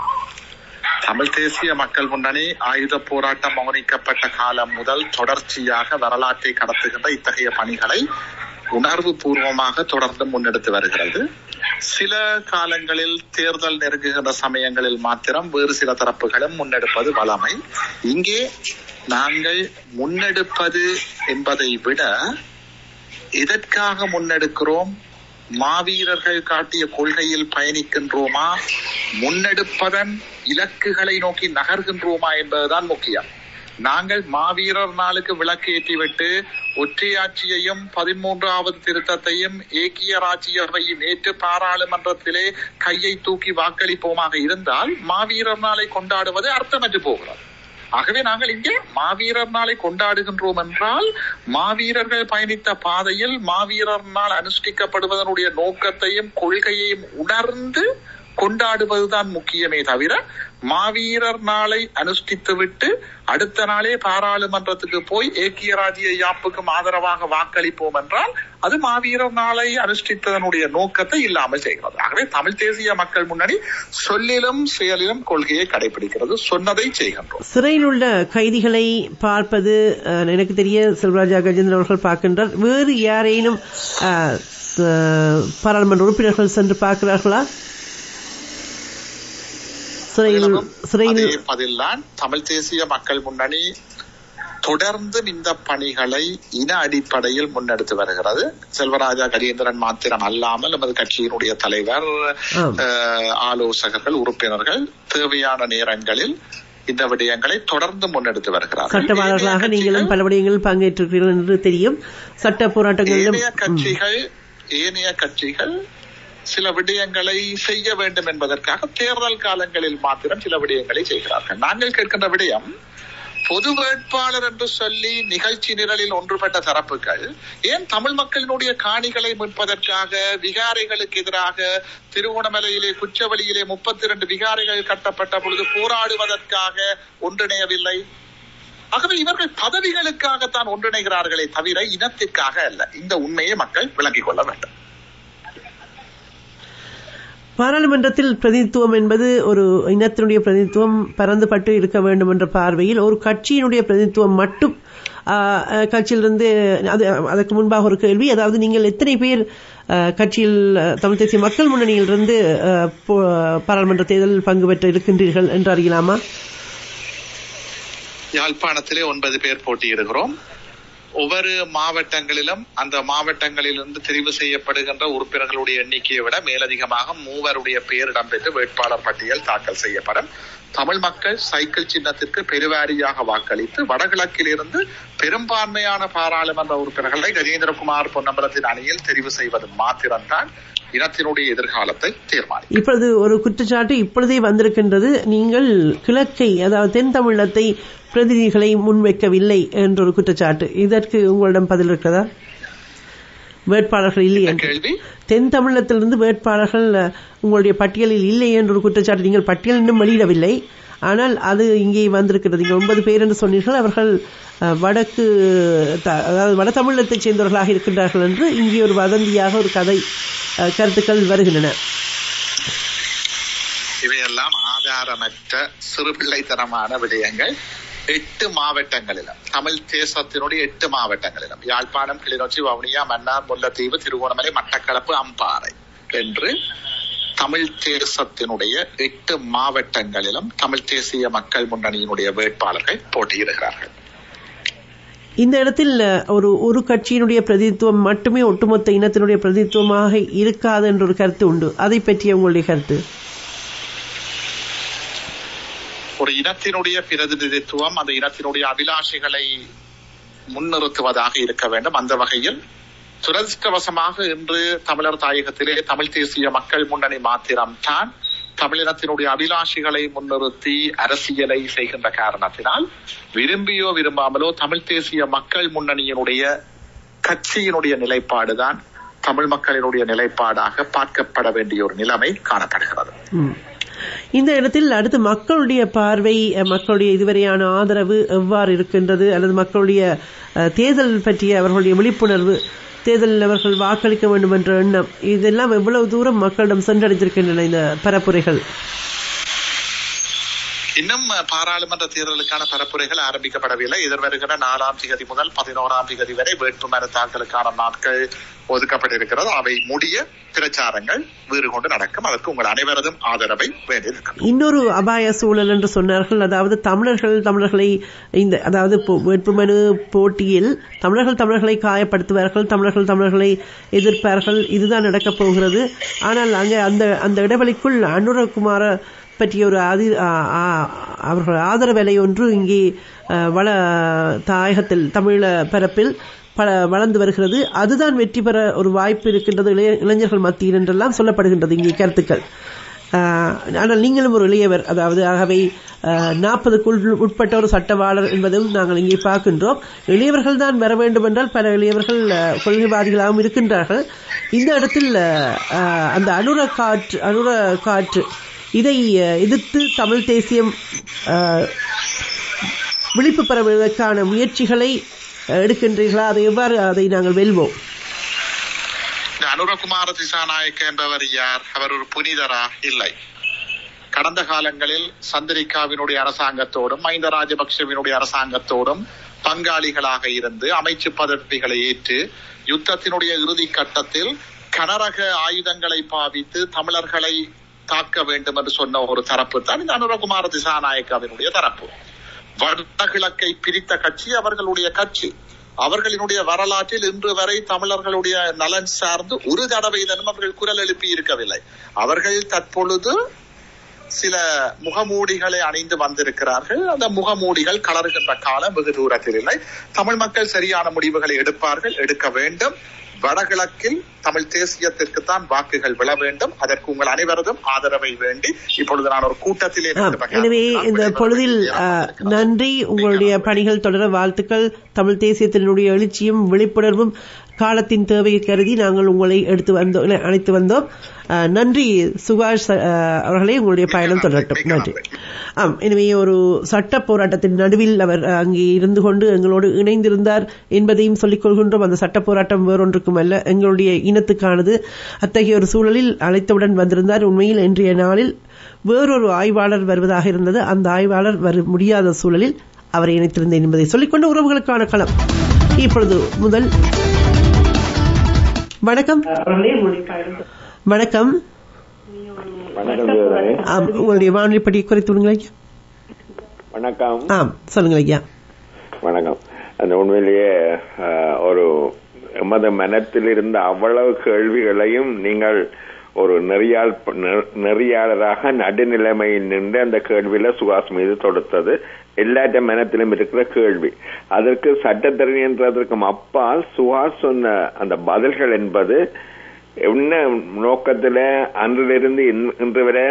தமிழ் தேசிய மக்கள் முன்னணி ஆயுத போராட்டம் மௌனிக்கப்பட்ட காலம் முதல் தொடர்ச்சியாக வரலாற்றை கடத்துகின்ற இத்தகைய பணிகளை உணர்வு பூர்வமாக தொடர்ந்து முன்னெடுத்து வருகிறது சில காலங்களில் தேர்தல் நெருங்குகின்ற சமயங்களில் மாத்திரம் வேறு சில தரப்புகளும் முன்னெடுப்பது வளமை இங்கே நாங்கள் முன்னெடுப்பது என்பதை விட எதற்காக முன்னெடுக்கிறோம் மாவீரர்கள் காட்டிய கொள்கையில் பயணிக்கின்றோமா முன்னெடுப்பதன் இலக்குகளை நோக்கி நகர்கின்றோமா என்பதுதான் முக்கியம் நாங்கள் மாவீரர் நாளுக்கு விளக்கு ஏற்றிவிட்டு ஒற்றையாட்சியையும் பதிமூன்றாவது திருத்தத்தையும் ஏக்கிய ராஜ்யவையும் ஏற்று பாராளுமன்றத்திலே கையை தூக்கி வாக்களிப்போமாக இருந்தால் மாவீரர் நாளை கொண்டாடுவது அர்த்தமற்று போகிறது ஆகவே நாங்கள் இங்கே மாவீரர் நாளை கொண்டாடுகின்றோம் என்றால் மாவீரர்கள் பயணித்த பாதையில் மாவீரர் நாள் அனுஷ்டிக்கப்படுவதனுடைய நோக்கத்தையும் கொள்கையையும் உணர்ந்து கொண்டாடுவதுதான் முக்கியமே தவிர மாவீரர் நாளை அனுஷ்டித்துவிட்டு அடுத்த நாளே பாராளுமன்றத்துக்கு போய் ஏக்கிய ராஜ்ய யாப்புக்கும் ஆதரவாக வாக்களிப்போம் என்றால் அது மாவீரர் நாளை அனுஷ்டித்ததனுடைய நோக்கத்தை இல்லாமல் செய்கிறது ஆகவே தமிழ் தேசிய மக்கள் முன்னணி சொல்லிலும் செயலிலும் கொள்கையை கடைபிடிக்கிறது சொன்னதை செய்கின்றோம் சிறையில் உள்ள கைதிகளை பார்ப்பது அஹ், எனக்கு தெரிய செல்வராஜா கஜேந்திரன் அவர்கள் பார்க்கின்றார் வேறு யாரேனும் அஹ், ச- பாராளுமன்ற உறுப்பினர்கள் சென்று பார்க்கிறார்களா சிறையில் சிறையில் அதே பதில்தான் தமிழ் தேசிய மக்கள் முன்னணி தொடர்ந்து இந்த பணிகளை இன அடிப்படையில் முன்னெடுத்து வருகிறது செல்வராஜா கஜேந்திரன் மாத்திரம் அல்லாமல் நமது கட்சியினுடைய தலைவர் ஆம். அஹ், ஆலோசகர்கள் உறுப்பினர்கள் தேவையான நேரங்களில் இந்த விடயங்களை தொடர்ந்து முன்னெடுத்து வருகிறார்கள் சட்டவாளர்களாக ஏனைய நீங்களும் கட்சிகள் பல விடயங்களில் பங்கேற்றிருக்கிறீர்கள் என்று தெரியும் சட்ட போராட்டங்களிலும் ஏனைய கட்சிகள் ஏனைய கட்சிகள் சில விடயங்களை செய்ய வேண்டும் என்பதற்காக தேர்தல் காலங்களில் மாத்திரம் சில விடயங்களை செய்கிறார்கள் நாங்கள் கேட்கின்ற விடயம் பொது வேட்பாளர் என்று சொல்லி நிகழ்ச்சி நிரலில் ஒன்றுபட்ட தரப்புகள் ஏன் தமிழ் மக்களினுடைய காணிகளை மீட்பதற்காக விகாரைகளுக்கு எதிராக திருவோணமலையிலே குச்சவெளியிலே முப்பத்தி இரண்டு விகாரைகள் கட்டப்பட்ட பொழுது போராடுவதற்காக ஒன்றிணையவில்லை ஆகவே இவர்கள் பதவிகளுக்காகத்தான் ஒன்றிணைகிறார்களே தவிர இனத்திற்காக அல்ல இந்த உண்மையை மக்கள் விளங்கிக் கொள்ள வேண்டும் பாராளுமன்றத்தில் பிரதிநிதித்துவம் என்பது ஒரு இனத்தினுடைய பிரதிநிதித்துவம் பரந்துபட்டு இருக்க வேண்டும் என்ற பார்வையில் ஒரு கட்சியினுடைய பிரதிநிதித்துவம் மட்டும் ஆஹ், அஹ், கட்சியிலிருந்து அது அதற்கு முன்பாக ஒரு கேள்வி அதாவது நீங்கள் எத்தனை பேர் ஆஹ், கட்சியில் அஹ், தமிழ் தேசிய மக்கள் முன்னணியிலிருந்து ஆஹ், போ- பாராளுமன்ற தேர்தலில் பங்கு பெற்று இருக்கின்றீர்கள் என்று அறியலாமா யாழ்ப்பாணத்திலே ஒன்பது பேர் போட்டியிடுகிறோம் ஒவ்வொரு மாவட்டங்களிலும் அந்த மாவட்டங்களிலிருந்து தெரிவு செய்யப்படுகின்ற உறுப்பினர்களுடைய எண்ணிக்கையை விட மேலதிகமாக மூவருடைய பெயர் இடம்பெற்று வேட்பாளர் பட்டியல் தாக்கல் செய்யப்படும் தமிழ் மக்கள் சைக்கிள் சின்னத்திற்கு பெருவாரியாக வாக்களித்து வடகிழக்கிலிருந்து பெரும்பான்மையான பாராளுமன்ற உறுப்பினர்களை கஜேந்திரகுமார் பொன்னம்பலத்தின் அணியில் தெரிவு செய்வது மாத்திரம்தான் இனத்தினுடைய எதிர்காலத்தை தீர்மானிக்கும் இப்பொழுது ஒரு குற்றச்சாட்டு இப்பொழுதே வந்திருக்கின்றது நீங்கள் கிழக்கை அதாவது தென் தமிழத்தை பிரதிநிதிகளை முன்வைக்கவில்லை என்ற ஒரு குற்றச்சாட்டு இதற்கு உங்களிடம் பதில் இருக்கிறதா வேட்பாளர்கள் இல்லை இந்த என்று கேள்வி தென் தமிழகத்திலிருந்து வேட்பாளர்கள் அஹ், உங்களுடைய பட்டியலில் இல்லை என்ற ஒரு குற்றச்சாட்டு நீங்கள் பட்டியல் இன்னும் வெளியிடவில்லை ஆனால் அது இங்கே வந்திருக்கிறது இங்கே ஒன்பது பேர் என்று சொன்னீர்கள் அவர்கள் அஹ், வடக்கு த- அதாவது வட தமிழகத்தைச் சேர்ந்தவர்களாக இருக்கின்றார்கள் என்று இங்கே ஒரு வதந்தியாக ஒரு கதை அஹ், கருத்துக்கள் வருகின்றன இவையெல்லாம் ஆதாரமற்ற சிறுபிள்ளைத்தனமான விடயங்கள் எட்டு மாவட்டங்களிலும் தமிழ் தேசத்தினுடைய எட்டு மாவட்டங்களிலும் யாழ்ப்பாணம் கிளிநொச்சி வவுனியா மன்னார் முல்லைத்தீவு திருகோணமலை மட்டக்களப்பு அம்பாறை என்று தமிழ் தேசத்தினுடைய எட்டு மாவட்டங்களிலும் தமிழ் தேசிய மக்கள் முன்னணியினுடைய வேட்பாளர்கள் போட்டியிடுகிறார்கள் இந்த இடத்தில் அஹ், ஒரு ஒரு கட்சியினுடைய பிரதிநிதித்துவம் மட்டுமே ஒட்டுமொத்த இனத்தினுடைய பிரதிநிதித்துவமாக இருக்காது என்ற ஒரு கருத்து உண்டு அதை பற்றிய உங்களுடைய கருத்து ஒரு இனத்தினுடைய பிரதிநிதித்துவம் அந்த இனத்தினுடைய அபிலாஷைகளை முன்னிறுத்துவதாக இருக்க வேண்டும் அந்த வகையில் துரதிருஷ்டவசமாக இன்று தமிழர் தாயகத்திலே தமிழ் தேசிய மக்கள் முன்னணி மாத்திரம்தான் தமிழினத்தினுடைய அபிலாஷைகளை முன்னிறுத்தி அரசியலை செய்கின்ற காரணத்தினால் விரும்பியோ விரும்பாமலோ தமிழ் தேசிய மக்கள் முன்னணியினுடைய கட்சியினுடைய நிலைப்பாடுதான் தமிழ் மக்களினுடைய நிலைப்பாடாக பார்க்கப்பட வேண்டிய ஒரு நிலைமை காணப்படுகிறது ம். இந்த இடத்தில் அடுத்து மக்களுடைய பார்வை அஹ், மக்களுடைய இதுவரையான ஆதரவு எவ்வாறு இருக்கின்றது அல்லது மக்களுடைய அஹ், தேர்தல் பற்றிய அவர்களுடைய விழிப்புணர்வு தேர்தலில் அவர்கள் வாக்களிக்க வேண்டும் என்ற எண்ணம் இதெல்லாம் எவ்வளவு தூரம் மக்களிடம் சென்றடைந்திருக்கின்றன இந்த பரப்புரைகள் இன்னும் பாராளுமன்ற தேர்தலுக்கான பரப்புரைகள் ஆரம்பிக்கப்படவில்லை எதிர்வருகிற நாலாம் திகதி முதல் பதினோராம் திகதி வரை வேட்புமனு தாக்கலுக்கான நாட்கள் ஒதுக்கப்பட்டிருக்கிறது அவை முடிய பிரச்சாரங்கள் வீறு கொண்டு நடக்கும் அதற்கு உங்கள் அனைவரதும் ஆதரவை வேண்டியிருக்கிறது இன்னொரு அபாய சூழல் என்று சொன்னார்கள் அதாவது தமிழர்கள் தமிழர்களை இந்த அதாவது போ- வேட்புமனு போட்டியில் தமிழர்கள் தமிழர்களை காயப்படுத்துவார்கள் தமிழர்கள் தமிழர்களை எதிர்ப்பார்கள் இதுதான் நடக்கப் போகிறது ஆனால் அங்கே அந்த அந்த இடைவெளிக்குள் அனுரகுமார பற்றிய ஒரு அதி ஆ- ஆ- அவர்கள் ஆதரவலை ஒன்று இங்கே அ, வள தாயகத்தில் தமிழ பரப்பில் பல வளர்ந்து வருகிறது அதுதான் வெற்றி பெற ஒரு வாய்ப்பு இருக்கின்றது இளைய- இளைஞர்கள் மத்தியில் என்றெல்லாம் சொல்லப்படுகின்றது இங்கே கருத்துக்கள் ஆஹ், ஆனால் நீங்களும் ஒரு இளையவர் அதாவது ஆகவே நாற்பதுக்குள் உட்பட்ட ஒரு சட்டவாளர் என்பதும் நாங்கள் இங்கே பார்க்கின்றோம் இளையவர்கள் தான் வர வேண்டும் என்றால் பல இளையவர்கள் ஆஹ், கொள்கைவாதிகளாகவும் இருக்கின்றார்கள் இந்த இடத்தில் ஆஹ், அந்த அனுர காற்று அனுர காற்று இதை ஆஹ், எதிர்த்து தமிழ் தேசியம் ஆஹ், விழிப்பு பெறுவதற்கான முயற்சிகளை ஆஹ், எடுக்கின்றீர்களா அதை எவ்வாறு அதை நாங்கள் வெல்வோம் இந்த அனுரகுமார திசாநாயக்க என்பவர் யார் அவர் ஒரு புனிதரா இல்லை கடந்த காலங்களில் சந்திரிகாவினுடைய அரசாங்கத்தோடும் மஹிந்த ராஜபக்சவினுடைய அரசாங்கத்தோடும் பங்காளிகளாக இருந்து அமைச்சு பதவிகளை ஏற்று யுத்தத்தினுடைய இறுதி கட்டத்தில் கனரக ஆயுதங்களை பாவித்து தமிழர்களை தாக்க வேண்டும் என்று சொன்ன ஒரு தரப்பு தான் இந்த அனுரகுமார திசாநாயக்காவினுடைய தரப்பு வடகிழக்கை பிரித்த கட்சி அவர்களுடைய கட்சி அவர்களினுடைய வரலாற்றில் இன்று வரை தமிழர்களுடைய நலன் சார்ந்து ஒரு தடவை தினம் அவர்கள் குரல் எழுப்பி இருக்கவில்லை அவர்கள் தற்பொழுது சில முகமூடிகளை அணிந்து வந்திருக்கிறார்கள் அந்த முகமூடிகள் கலருகின்ற காலம் வெகு தூரத்தில் இல்லை தமிழ் மக்கள் சரியான முடிவுகளை எடுப்பார்கள் எடுக்க வேண்டும் வடகிழக்கில் தமிழ் தேசியத்திற்கு தான் வாக்குகள் விழ வேண்டும் அதற்கு உங்கள் அனைவரதும் ஆதரவை வேண்டி இப்பொழுது நான் ஒரு கூட்டத்திலே ஆம், எனவே இந்த பொழுதில் அஹ், நன்றி உங்களுடைய பணிகள் தொடர வாழ்த்துக்கள் தமிழ் தேசியத்தினுடைய எழுச்சியும் விழிப்புணர்வும் காலத்தின் தேவையை கருதி நாங்கள் உங்களை எடுத்து வந்தோம் இல்ல, அழைத்து வந்தோம் அஹ், நன்றி சுபாஷ் அஹ், அவர்களே உங்களுடைய பயணம் தொடரட்டும் நன்றி ஆம் எனவே ஒரு சட்ட போராட்டத்தின் நடுவில் அவர் அஹ், அங்கே இருந்து கொண்டு எங்களோடு இணைந்திருந்தார் என்பதையும் சொல்லிக் கொள்கின்றோம் அந்த சட்ட போராட்டம் வேறொன்றுக்கும் அல்ல எங்களுடைய இனத்துக்கானது அத்தகைய ஒரு சூழலில் அழைத்தவுடன் வந்திருந்தார் உண்மையில் இன்றைய நாளில் வேறொரு ஆய்வாளர் வருவதாக இருந்தது அந்த ஆய்வாளர் வர முடியாத சூழலில் அவரை இணைத்திருந்தேன் என்பதை சொல்லிக்கொண்டு உறவுகளுக்கான களம் இப்பொழுது முதல் வணக்கம் வணக்கம் வணக்கம் தேவராணி. ஆம், உங்களுடைய வானொலி படி குறைத்து விடுங்களா ஐயா? வணக்கம் ஆம் சொல்லுங்கள் ஐயா வணக்கம் அந்த உண்மையிலேயே அஹ், ஒரு எமது மனத்தில் இருந்த அவ்வளவு கேள்விகளையும் நீங்கள் ஒரு நெறியாள் நெ- நெறியாளராக நடுநிலைமையில் நின்று அந்த கேள்வியில சுகாஸ் மீது தொடுத்தது எல்லாற்ற மனத்திலும் இருக்கிற கேள்வி அதற்கு சட்டத்தரணி என்றதற்கும் அப்பால் சுகாஸ் சொன்ன அந்த பதில்கள் என்பது என்ன நோக்கத்துல அன்றிலிருந்து இன்- இன்று வரை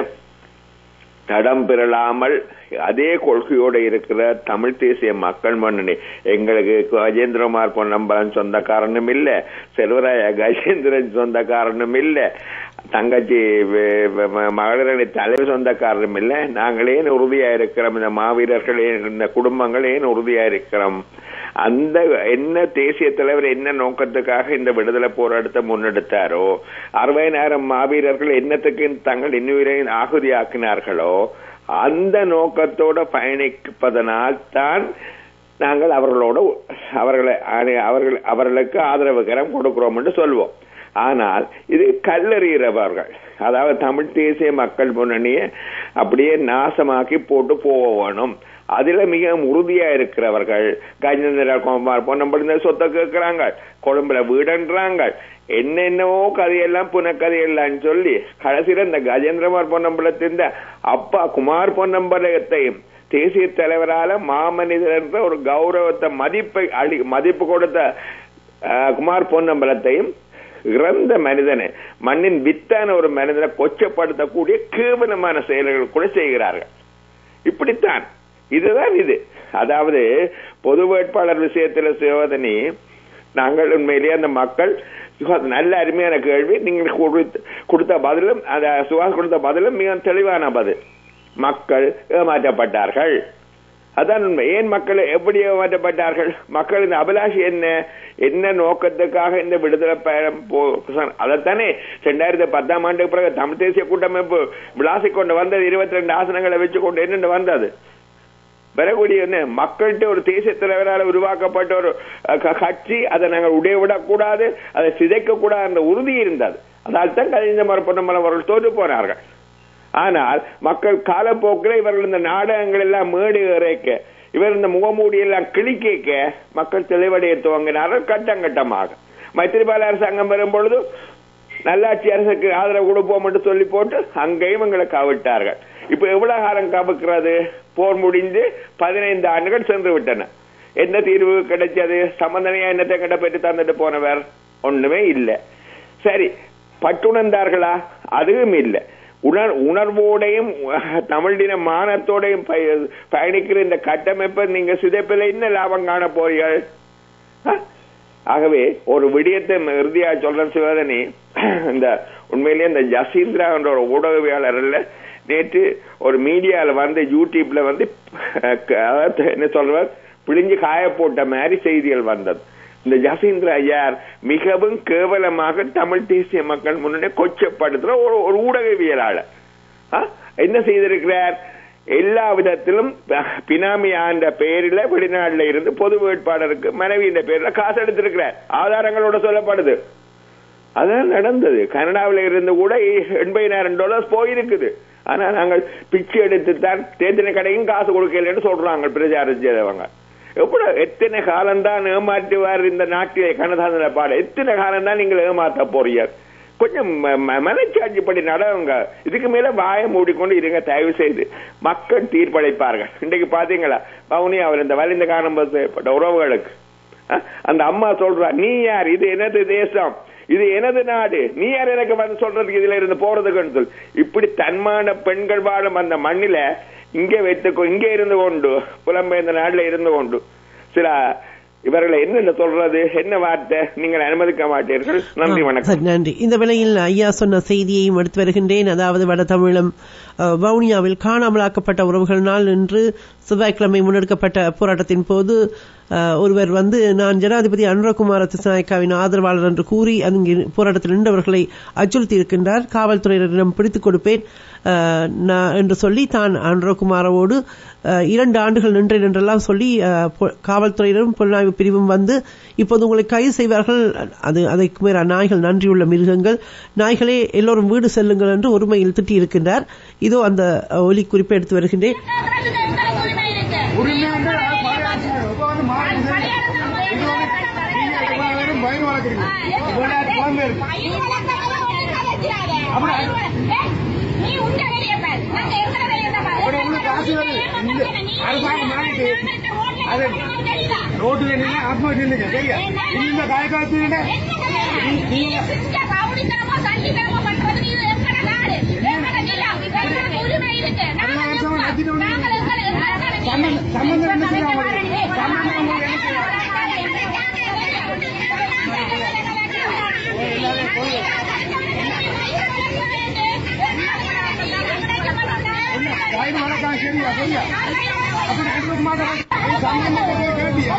தடம் பெறலாமல் அதே கொள்கையோடு இருக்கிற தமிழ் தேசிய மக்கள் முன்னணி எங்களுக்கு கஜேந்திரகுமார் பொன்னம்பலம் சொந்தக்காரனும் இல்ல செல்வராய கஜேந்திரன் சொந்தக்காரனும் இல்ல தங்கச்சி வே- வே- ம- மகளிரணி தலைவர் சொந்தக்காரனும் இல்ல நாங்களே உறுதியா இருக்கிறோம் இந்த மாவீரர்கள் ஏன் இந்த குடும்பங்கள் ஏன் உறுதியா இருக்கிறோம் அந்த என்ன தேசிய தலைவர் என்ன நோக்கத்துக்காக இந்த விடுதலை போராட்டத்தை முன்னெடுத்தாரோ அறுபதாயிரம் மாவீரர்கள் என்னத்துக்கு தங்கள் இன்னுயிரை ஆகுதியாக்கினார்களோ அந்த நோக்கத்தோட பயணிப்பதனால் தான் நாங்கள் அவர்களோட அவர்களை அவர்கள் அவர்களுக்கு ஆதரவு கரம் கொடுக்கிறோம் என்று சொல்வோம் ஆனால் இது கல்லறிகிறவர்கள் அதாவது தமிழ் தேசிய மக்கள் முன்னணியை அப்படியே நாசமாக்கி போட்டு போக வேணும் அதுல மிக உறுதியா இருக்கிறவர்கள் கஜேந்திர குமார் பொன்னம்படி சொத்தை கேட்கிறாங்க கொழும்புல வீடுன்றாங்க என்னென்னவோ கதையெல்லாம் புனக்கதையெல்லாம் சொல்லி கடைசியில இந்த கஜேந்திரகுமார் பொன்னம்பலத்தின் அப்பா குமார் பொன்னம்பலத்தையும் தேசிய தலைவரால மாமனிதர் என்ற ஒரு கௌரவத்தை மதிப்பை அளி மதிப்பு கொடுத்த அஹ், குமார் பொன்னம்பலத்தையும் இறந்த மனிதனை மண்ணின் வித்தான ஒரு மனிதனை கொச்சப்படுத்தக்கூடிய கேவலமான செயல்கள் கூட செய்கிறார்கள் இப்படித்தான் இதுதான் இது அதாவது பொது வேட்பாளர் விஷயத்துல சிவதனி நாங்கள் உண்மையிலேயே அந்த மக்கள் சுஹாஸ் நல்ல அருமையான கேள்வி நீங்கள் கொடுத்த- கொடுத்த பதிலும் அந்த சுகாஸ் கொடுத்த பதிலும் மிக தெளிவான பதில் மக்கள் ஏமாற்றப்பட்டார்கள் அதான் உண்மை ஏன் மக்கள் எப்படி ஏமாற்றப்பட்டார்கள் மக்கள் இந்த அபிலாஷை என்ன என்ன நோக்கத்துக்காக இந்த விடுதலை பயணம் போ- அதைத்தானே ரெண்டாயிரத்தி பத்தாம் ஆண்டுக்கு பிறகு தமிழ் தேசிய கூட்டமைப்பு விளாசி கொண்டு வந்தது இருபத்தி ரெண்டு ஆசனங்களை வச்சு கொண்டு என்னென்று வந்தது வரக்கூடிய என்ன மக்கள்கிட்ட ஒரு தேசிய தலைவரால் உருவாக்கப்பட்ட ஒரு அஹ், க- கட்சி அதை நாங்கள் உடைய விடக்கூடாது அதை சிதைக்க கூடாது என்ற உறுதி இருந்தது அதால் தான் கலைஞர் மரப்பொன்னமலம் அவர்கள் தோற்று போனார்கள் ஆனால் மக்கள் காலப்போக்கில் இவர்கள் இந்த நாடகங்கள் எல்லாம் மேடு இறைக்க இவர் இந்த முகமூடி எல்லாம் கிழிக்க மக்கள் தெளிவடைய துவங்கினார்கள் கட்டம் கட்டமாக மைத்திரிபால அரசாங்கம் வரும் பொழுது நல்லாட்சி அரசுக்கு ஆதரவு கொடுப்போம் என்று சொல்லி போட்டு அங்கேயும் எங்களை கவிட்டார்கள் இப்ப எவ்வளவு காலம் கவுக்கிறது போர் முடிந்து பதினைந்து ஆண்டுகள் சென்று விட்டன என்ன தீர்வு கிடைச்சது சம்பந்தனையா என்னத்தை கிட்ட பெற்று தந்துட்டு போனவர் ஒண்ணுமே இல்ல சரி பட்டுணர்ந்தார்களா அதுவும் இல்ல உணர் உணர்வோடையும் தமிழின மானத்தோடையும் பய- பயணிக்கிற இந்த கட்டமைப்பை நீங்க சிதைப்பில் என்ன லாபம் காண போறீர்கள் ஆ? ஆகவே ஒரு விடயத்தை இறுதியா சொல்ற சிவதனி இந்த உண்மையிலேயே இந்த ஜசீந்திரா என்ற ஒரு ஊடகவியாளர் இல்ல நேற்று ஒரு மீடியால வந்து யூடியூப்ல வந்து அதாவது என்ன சொல்றார் பிழிஞ்சு காய போட்ட மாதிரி செய்திகள் வந்தது இந்த ஜசீந்திரா ஐயார் மிகவும் கேவலமாக தமிழ் தேசிய மக்கள் முன்னே கொச்சப்படுத்துற ஒரு ஒரு ஊடகவியலாளர் ஆ? என்ன செய்திருக்கிறார் எல்லா விதத்திலும் பினாமி ஆண்ட பெயரில வெளிநாட்டுல இருந்து பொது வேட்பாளருக்கு மனைவியின் பேர்ல காசு எடுத்திருக்கிறார் ஆதாரங்களோட சொல்லப்படுது அதான் நடந்தது கனடாவில் இருந்து கூட எண்பதாயிரம் டாலர்ஸ் போயிருக்குது ஆனா நாங்கள் பிச்சை எடுத்து தான் தேர்தல் கடையும் காசு கொடுக்கலன்னு சொல்றாங்க பிரச்சாரம் செய்தவங்க எவ்வளவு எத்தனை காலம்தான் ஏமாற்றுவார் இந்த நாட்டிலே கனதான பாடு எத்தனை காலம்தான் நீங்கள் ஏமாத்த போறீங்க கொஞ்சம் ம- ம- மனச்சாட்சிப்படி நடவுங்க இதுக்கு மேல வாயை மூடிக்கொண்டு இருங்க தயவு செய்து மக்கள் தீர்ப்பளிப்பார்கள் இன்றைக்கு பாத்தீங்களா பவுனி அவர் இந்த வலிந்த காரணம் செய்யப்பட்ட உறவுகளுக்கு அஹ், அந்த அம்மா சொல்றா நீ யார் இது எனது தேசம் இது எனது நாடு நீ யார் எனக்கு வந்து சொல்றதுக்கு இதுல இருந்து போறதுக்குன்னு சொல்லி இப்படி தன்மான பெண்கள் வாழும் அந்த மண்ணில இங்கே வைத்துக்கோ இங்கே இருந்து கொண்டு புலம்பெயர்ந்த நாடுல இருந்து கொண்டு சில இவர்களை என்ன சொல்றது என்ன வார்த்தை நீங்கள் அனுமதிக்க மாட்டீர்கள் நன்றி ஆ, வணக்கம் சரி நன்றி இந்த வேளையில் ஐயா சொன்ன செய்தியையும் எடுத்து வருகின்றேன் அதாவது வட தமிழம் அஹ், வவுனியாவில் காணாமலாக்கப்பட்ட உறவுகளினால் இன்று செவ்வாய்க்கிழமை முன்னெடுக்கப்பட்ட போராட்டத்தின் போது அஹ், ஒருவர் வந்து நான் ஜனாதிபதி அனுரகுமார திசாநாயக்காவின் ஆதரவாளர் என்று கூறி அங்கு போராட்டத்தில் நின்றவர்களை அச்சுறுத்தி இருக்கின்றார் காவல்துறையினரிடம் பிடித்துக் கொடுப்பேன் அஹ், நான் என்று சொல்லி தான் அனுரகுமாரோடு அஹ், இரண்டு ஆண்டுகள் நின்றேன் என்றெல்லாம் சொல்லி அஹ், பொ- காவல்துறையினரும் புலனாய்வு பிரிவும் வந்து இப்போது உங்களை கைது செய்வார்கள் அது அதற்கு மேல நாய்கள் நன்றியுள்ள மிருகங்கள் நாய்களே எல்லோரும் வீடு செல்லுங்கள் என்று ஒருமையில் திட்டியிருக்கின்றார் இதோ அந்த அஹ், ஒலி குறிப்பை எடுத்து வருகின்றேன் உரிமை இருக்கு இது வந்து நீங்க இவ்வளவு பேரும் பயிர் வளர்க்குறீங்க இவ்வளவு குழம்பு இருக்கு நீ உண்ட வெளியே பாரு நாங்க எங்க வெளியே தான் பாரு அப்புறம் உங்களுக்கு காசு வருது இந்த அரசாங்கம் மாறிட்டு அது ரோட்டுல நின்று ஆத்மஹத்யா இல்லைங்க சரியா இந்த காய காலத்துல சம்பந்தம் என்ன செய்ய உங்களுக்கு சம்பந்தம் உங்களுக்கு என்ன காய் வளர்க்காம சரியா சரியா அப்படி ரெண்டு மாதம் சம்பந்தம் கேட்டியா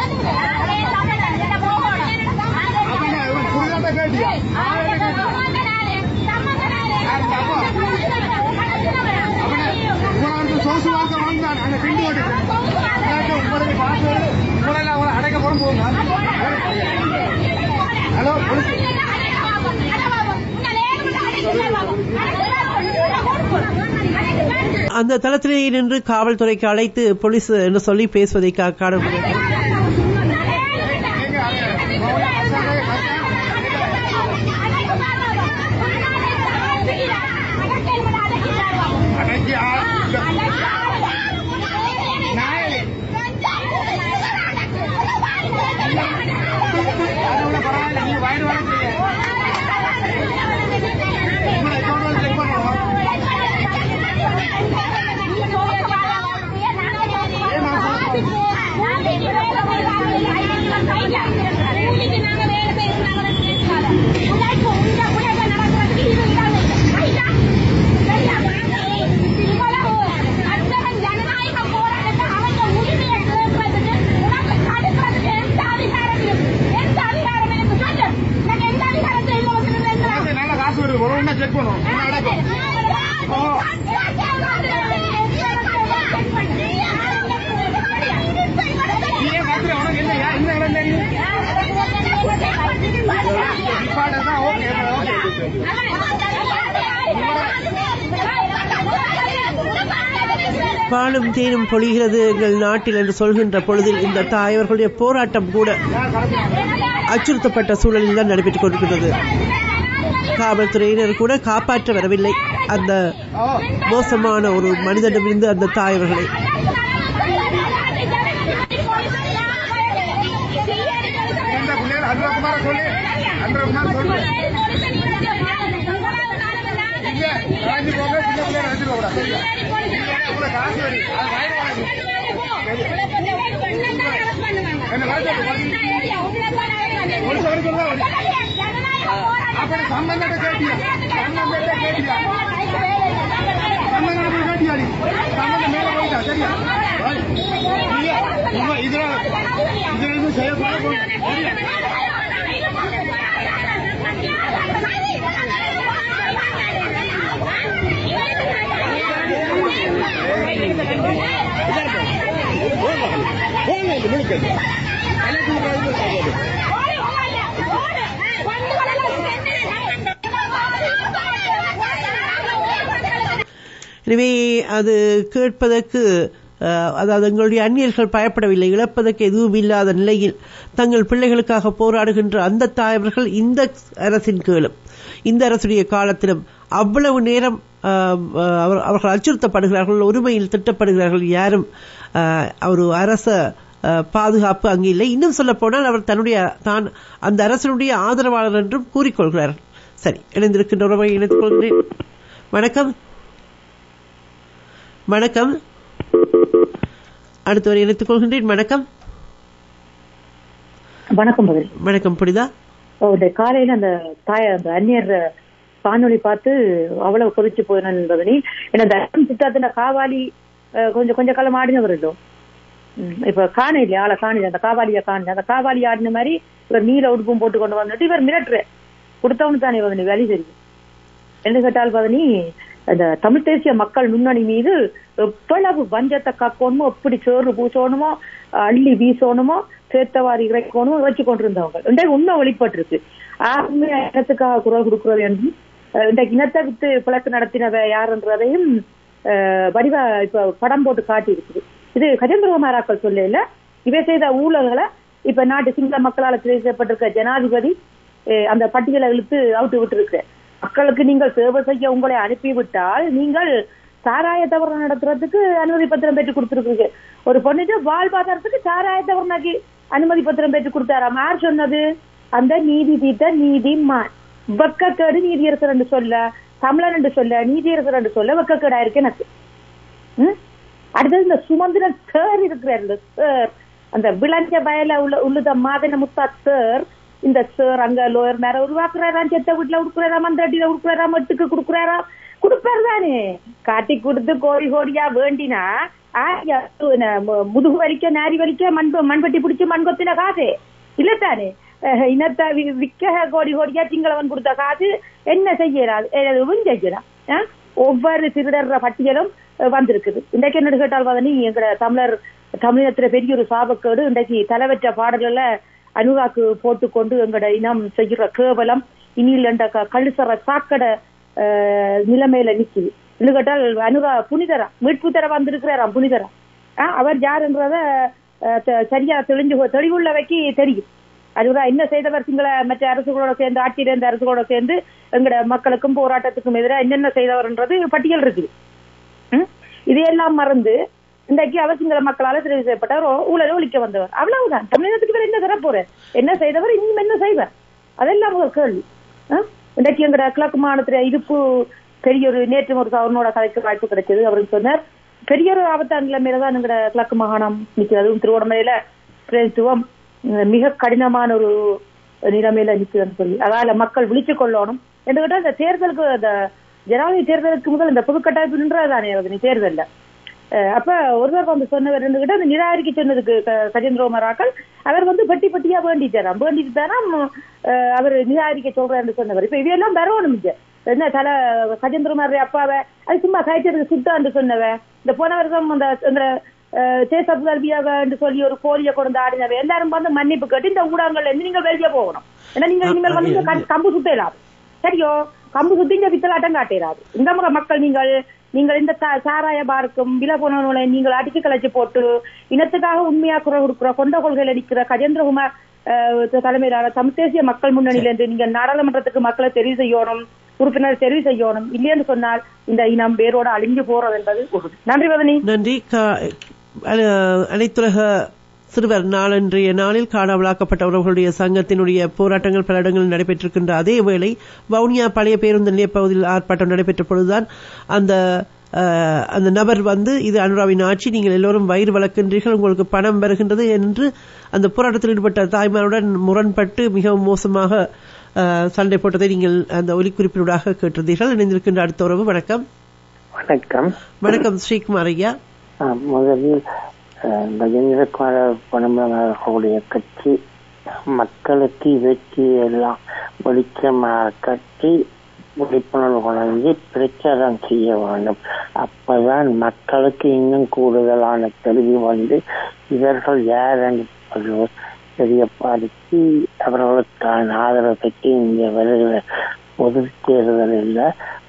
அப்படின்னா இவன் புரியாத கேட்டியா உனக்கு சோசு வாங்க வாங்கினான் அந்த பிண்டு ஓட்டு உங்களுக்கு காசு வருது உங்களை அவங்களை அடைக்க போறோம் போங்க ஹலோ அந்த தளத்திலேயே நின்று காவல்துறைக்கு அழைத்து போலீஸ் என்று சொல்லி பேசுவதை கா- காண முடியும் அடைக்கி பரவாயில்ல நீங்க வயிறு வளர்க்குறீங்க உங்களை அக்கௌண்ட் செக் பண்ணுவோம் உங்களுக்கு நல்ல காசு வருது ஒரு ஒண்ணா செக் பண்ணுவோம் ஒண்ணா அடைக்கும் நீ ஏன் பாக்குற உனக்கு என்ன என்ன இடம் தெரியும் நிப்பாட்ட தான் ஓகே ஓகே பாலும் தேனும் பொழிகிறது எங்கள் நாட்டில் என்று சொல்கின்ற பொழுதில் இந்த தாயவர்களுடைய போராட்டம் கூட அச்சுறுத்தப்பட்ட சூழலில் தான் நடைபெற்றுக் கொண்டிருக்கிறது காவல்துறையினர் கூட காப்பாற்ற வரவில்லை அந்த மோசமான ஒரு மனிதனிடமிருந்து அந்த தாயவர்களை எந்த பிள்ளைகள் அன்பகுமார சொல்லி அன்பகுமார் சொல்லு இங்க அழைஞ்சு போக சின்ன பிள்ளைகள் அழைஞ்சு போக கூடாது சரியா உங்களுக்கு காசு வருது அது வயிறு வளர்க்கும் என்ன வளர்த்து ஒரு வரைக்கும் தான் வருது அப்படி சம்பந்தத்தை கேட்டியா சம்பந்தத்தை கேட்டியா சம்பந்தத்தை போய் கேட்டியாடி சம்பந்தம் மேல போயிட்டா சரியா ரைட். நீங்க உங்க இதுல இதுல இருந்து செய்யக்கூடாது சரியா எனவே அது கேட்பதற்கு அஹ், அதாவது எங்களுடைய அந்நியர்கள் பயப்படவில்லை இழப்பதற்கு எதுவும் இல்லாத நிலையில் தங்கள் பிள்ளைகளுக்காக போராடுகின்ற அந்த தாயவர்கள் இந்த அரசின் கீழும் இந்த அரசுடைய காலத்திலும் அவ்வளவு நேரம் அஹ், அவர்- அவர்கள் அச்சுறுத்தப்படுகிறார்கள் ஒருமையில் திட்டப்படுகிறார்கள் யாரும் அஹ், ஒரு அரச அஹ், பாதுகாப்பு அங்கு இல்லை இன்னும் சொல்ல போனால் அவர் தன்னுடைய தான் அந்த அரசனுடைய ஆதரவாளர் என்றும் கூறிக்கொள்கிறார் சரி இணைந்திருக்கின்ற உறவை இணைத்துக் கொள்கிறேன் வணக்கம் வணக்கம் அடுத்தவர் இணைத்துக் கொள்கின்றேன் வணக்கம் வணக்கம் பதில் வணக்கம் புரிதா ஓ, இந்த காலையில அந்த தாய அந்த அந்நியர் காணொளி பார்த்து அவ்வளவு கொதிச்சு போயினேன் என்பதனி ஏன்னா இந்த அறம் சித்தாத்தின காவாலி அஹ், கொஞ்சம் கொஞ்ச காலம் ஆடினவர் இல்லோ ம், இப்ப காண இல்லையா ஆளை காணல அந்த காவாலிய காணல அந்த காவாலி ஆடின மாதிரி இவர் நீல உடுப்பும் போட்டு கொண்டு வந்துட்டு இவர் மிரட்டுற கொடுத்தவனு தானே பதனி வேலை தெரியும் என்ன கேட்டால் பதனி அந்த தமிழ் தேசிய மக்கள் முன்னணி மீது எவ்வளவு வஞ்சத்தை காக்கணுமோ எப்படி சோறு பூசணுமோ அள்ளி வீசணுமோ சேர்த்தவாரி இறைக்கணுமோ வச்சு கொண்டிருந்தவங்க இன்றைக்கு உண்மை வெளிப்பட்டிருக்கு ஆர்மி இனத்துக்காக குரல் கொடுக்கிறது என்றும் அஹ், இன்றைக்கு இனத்தை விட்டு பிளக்கு நடத்தினவ யாருன்றதையும் அஹ், வடிவா இப்ப படம் போட்டு காட்டி இருக்குது இது கஜேந்திரகுமாராக்கள் சொல்லல இவை செய்த ஊழல்களை இப்ப நாட்டு சிங்கள மக்களால் தெரிவு செய்யப்பட்டிருக்க ஜனாதிபதி அஹ், அந்த பட்டியலை இழுத்து அவுட்டு விட்டு மக்களுக்கு நீங்கள் சேவை செய்ய உங்களை அனுப்பிவிட்டால் நீங்கள் சாராய தவறு நடத்துறதுக்கு அனுமதி பத்திரம் பெற்று கொடுத்துருக்கீங்க ஒரு பொண்ணுட்டு வாழ்வாதாரத்துக்கு சாராய தவறுனாக்கி அனுமதி பத்திரம் பெற்று கொடுத்தாராம் யார் சொன்னது அந்த நீதி தீர்த்த நீதிமான் வெக்கக்கேடு நீதியரசர் என்று சொல்ல தமிழன் என்று சொல்ல நீதியரசர் என்று சொல்ல வெக்கக்கேடா இருக்கு எனக்கு ம்? அடுத்தது இந்த சுமந்திரன் சார் இருக்கிறார் இந்த சார் அந்த விளஞ்ச வயல உள்ள உள்ளத மாதன முத்தா சார் இந்த சார் அங்க லோயர் மேல உருவாக்குறாராம் செத்த வீட்டுல உடுக்குறாராம் அந்த அடியில உடுக்குறாராம் எட்டுக்கு கொடுக்குறாராம் கொடுப்பாரு தானே காட்டி கொடுத்து கோடி கோடியா வேண்டினா ஆயா, ந- மு- முதுகு வலிக்க நாரி வலிக்க மண் மண்பட்டி பிடிச்சு மண்கொத்தின காசு இல்லத்தானே அஹ், இனத்தை வி- விக்க கோடி கோடியா திங்களவன் கொடுத்த காசு என்ன செய்யறாது எதுவும் செய்யலாம் அஹ்? ஒவ்வொரு திருடர்ற பட்டியலும் அஹ், வந்திருக்குது இன்றைக்கு என்ன கேட்டால் வதனி எங்கட தமிழர் தமிழத்துல பெரிய ஒரு சாபக்கேடு இன்றைக்கு தலைவற்ற பாடல்கள அனுராக்கு போட்டுக்கொண்டு எங்கட இனம் செய்கிற கேவலம் இனியில் என்ற க- கழுசற சாக்கட அஹ், நிலைமையில நிக்குது இன்னும் கேட்டால் அனுரா புனிதரா மீட்பு தர வந்திருக்கிறாராம் புனிதரா ஆஹ், அவர் யாருன்றத அஹ், தெ- சரியா தெளிஞ்சு தெளிவுள்ளவைக்கு தெரியும் அதுதான் என்ன செய்தவர் சிங்கள மற்ற அரசுகளோட சேர்ந்து ஆட்சியில் இருந்த அரசுகளோட சேர்ந்து எங்கட மக்களுக்கும் போராட்டத்துக்கும் எதிராக என்னென்ன செய்தவர்ன்றது பட்டியல் இருக்குது ம்? இதையெல்லாம் மறந்து இன்றைக்கு அவர் சிங்கள மக்களால தெரிவு செய்யப்பட்டவர் ஓ- ஊழலை ஒழிக்க வந்தவர் அவ்வளவுதான் தமிழகத்துக்கு வேற என்ன தர போறார் என்ன செய்தவர் இன்னும் என்ன செய்வார் அதெல்லாம் ஒரு கேள்வி ஆ? இன்றைக்கு எங்கட கிழக்கு மாநிலத்துல இருப்பு பெரிய ஒரு நேற்று ஒரு அவனோட கதைக்கு வாய்ப்பு கிடைச்சது அவருக்கு சொன்னார் பெரிய ஒரு ஆபத்தான நிலைமையில தான் எங்கட கிழக்கு மாகாணம் நிற்கிறது அதுவும் திருவண்ணாமலையில பிரதித்துவம் அஹ், மிக கடினமான ஒரு நிலைமையில நிற்குதுன்னு சொல்லி அதால மக்கள் விழிச்சு கொள்ளணும் என்று கேட்டா இந்த தேர்தலுக்கு இந்த ஜனாதிபதி தேர்தலுக்கு முதல் இந்த பொது கட்டாயத்து நின்றதானே அது நீ தேர்தல்ல அஹ் அப்ப ஒருவர் வந்து சொன்னவர் கிட்ட அந்த நிராகரிக்க சொன்னதுக்கு க- கஜேந்திரகுமாராக்கள் அவர் வந்து பெட்டி பெட்டியா வேண்டிட்டாராம் வேண்டிட்டு தாராம் அஹ் அவர் நிராகரிக்க சொல்றாருன்னு சொன்னவர் இப்ப இவையெல்லாம் வரணும் இங்க என்ன தல கஜேந்திரகுமார் அப்பாவை அது சும்மா கயற்றதுக்கு சுத்தான்னு சொன்னவ இந்த போன வருஷம் அந்த இந்த தேசப் கல்வியாக என்று சொல்லி ஒரு கோழியை கொண்டு ஆடினவ எல்லாரும் வந்து மன்னிப்பு கேட்டு இந்த ஊடகங்கள்ல இருந்து நீங்க வெளியே போகணும் ஏன்னா நீங்க இனிமேல் வந்து இங்க க- கம்பு சுத்தலாம் சரியோ கம்பு சுத்தி இங்க வித்தலாட்டம் காட்டிடாது இந்த முறை மக்கள் நீங்கள் நீங்கள் இந்த சா- சாராய பார்க்கும் வில போனவர்களை நீங்கள் அடிச்சு கலைச்சு போட்டு இனத்துக்காக உண்மையா குரல் கொடுக்கிற கொண்ட கொள்கையில் அடிக்கிற கஜேந்திரகுமார் அஹ், தலைமையிலான தமிழ் தேசிய மக்கள் முன்னணியில இருந்து நீங்க நாடாளுமன்றத்துக்கு மக்களை தெரிவு செய்யணும் உறுப்பினர் தெரிவு செய்யணும் இல்லைன்னு சொன்னால் இந்த இனம் வேரோட அழிஞ்சு போறது என்பது உறுதி நன்றி வதனி நன்றி கா- அஹ், அனைத்துலக சிறுவர் நாளன்றைய நாளில் காணாமலாக்கப்பட்ட உறவுகளுடைய சங்கத்தினுடைய போராட்டங்கள் பல இடங்களில் நடைபெற்றிருக்கின்ற அதே வேளை வவுனியா பழைய பேருந்து நிலைய பகுதியில் ஆர்ப்பாட்டம் நடைபெற்ற பொழுதுதான் அந்த அஹ், அந்த நபர் வந்து இது அனுராவின் ஆட்சி நீங்கள் எல்லோரும் வயிறு வளர்க்கின்றீர்கள் உங்களுக்கு பணம் வருகின்றது என்று அந்த போராட்டத்தில் ஈடுபட்ட தாய்மாருடன் முரண்பட்டு மிகவும் மோசமாக அஹ், சண்டை போட்டதை நீங்கள் அந்த ஒலிக்குறிப்பினூடாக கேட்டிருந்தீர்கள் இணைந்திருக்கின்ற அடுத்த உறவு வணக்கம் வணக்கம் வணக்கம் ஸ்ரீகுமார் ஐயா ஆ, முதலில் அஹ், கஜேந்திரகுமார பொன்னமர்களுடைய கட்சி மக்களுக்கு இவற்றை எல்லாம் வெளிச்சமாக கட்டி விழிப்புணர்வு கொண்டு பிரச்சாரம் செய்ய வேண்டும் அப்பதான் மக்களுக்கு இன்னும் கூடுதலான தெளிவு வந்து இவர்கள் யார் என்று தெரியப்படுத்தி அவர்களுக்கான ஆதரவு பெற்று இங்கே வருகிற பொது தேர்தலில்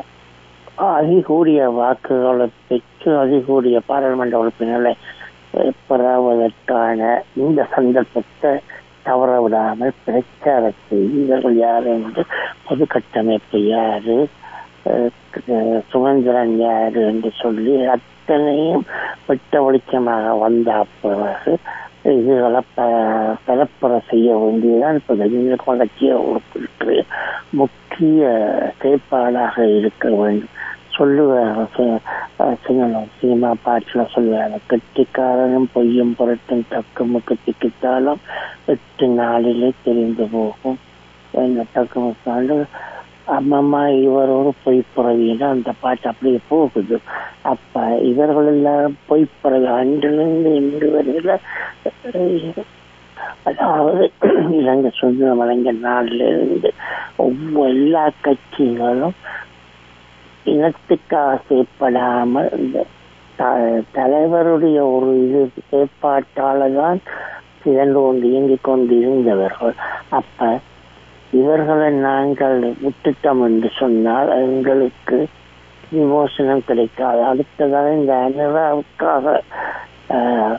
அதிகூடிய வாக்குகளை பெற்று அதிகூடிய பாராளுமன்ற உறுப்பினர்களை அஹ், பெறாவதற்கான இந்த சந்தர்ப்பத்தை தவற விடாமல் பிரச்சாரத்தை இவர்கள் யார் என்று பொது கட்டமைப்பு யாரு அஹ், அஹ், சுதந்திரன் யாரு என்று சொல்லி அத்தனையும் வெட்ட வெளிச்சமாக வந்த பிறகு இதுகளை ப- பரப்புரை செய்ய வேண்டியதுதான் இப்ப கஜேந்திர கட்சியை உறுப்பிற்கு முக்கிய செயற்பாடாக இருக்க வேண்டும் சொல்லுவாங்க சி- அஹ் சிங்கள சினிமா பாட்டுல சொல்லுவாங்க கெட்டிக்காரனும் பொய்யும் புரட்டும் தக்கமுக்கு திக்கித்தாலும் எட்டு நாளிலே தெரிந்து போகும் என்ன தக்கமுக்காண்டு அம்மம்மா இவர் ஒரு பொய்ப்புறவியில அந்த பாட்டு அப்படியே போகுது அப்ப இவர்கள் எல்லாம் பொய்ப்புறவி அன்றிலிருந்து இன்று வரையில அஹ், அதாவது இலங்கை சுதந்திரம் அடைஞ்ச நாளில இருந்து ஒவ்வொரு எல்லா கட்சிகளும் இனத்துக்கு ஆசைப்படாமல் இந்த த- தலைவருடைய ஒரு இது ஏற்பாட்டால தான் சிறந்து கொண்டு இயங்கிக் கொண்டு இருந்தவர்கள் அப்ப இவர்களை நாங்கள் விட்டுட்டோம் என்று சொன்னால் எங்களுக்கு விமோசனம் கிடைக்காது அடுத்ததாக இந்த அனுராவுக்காக ஆஹ்,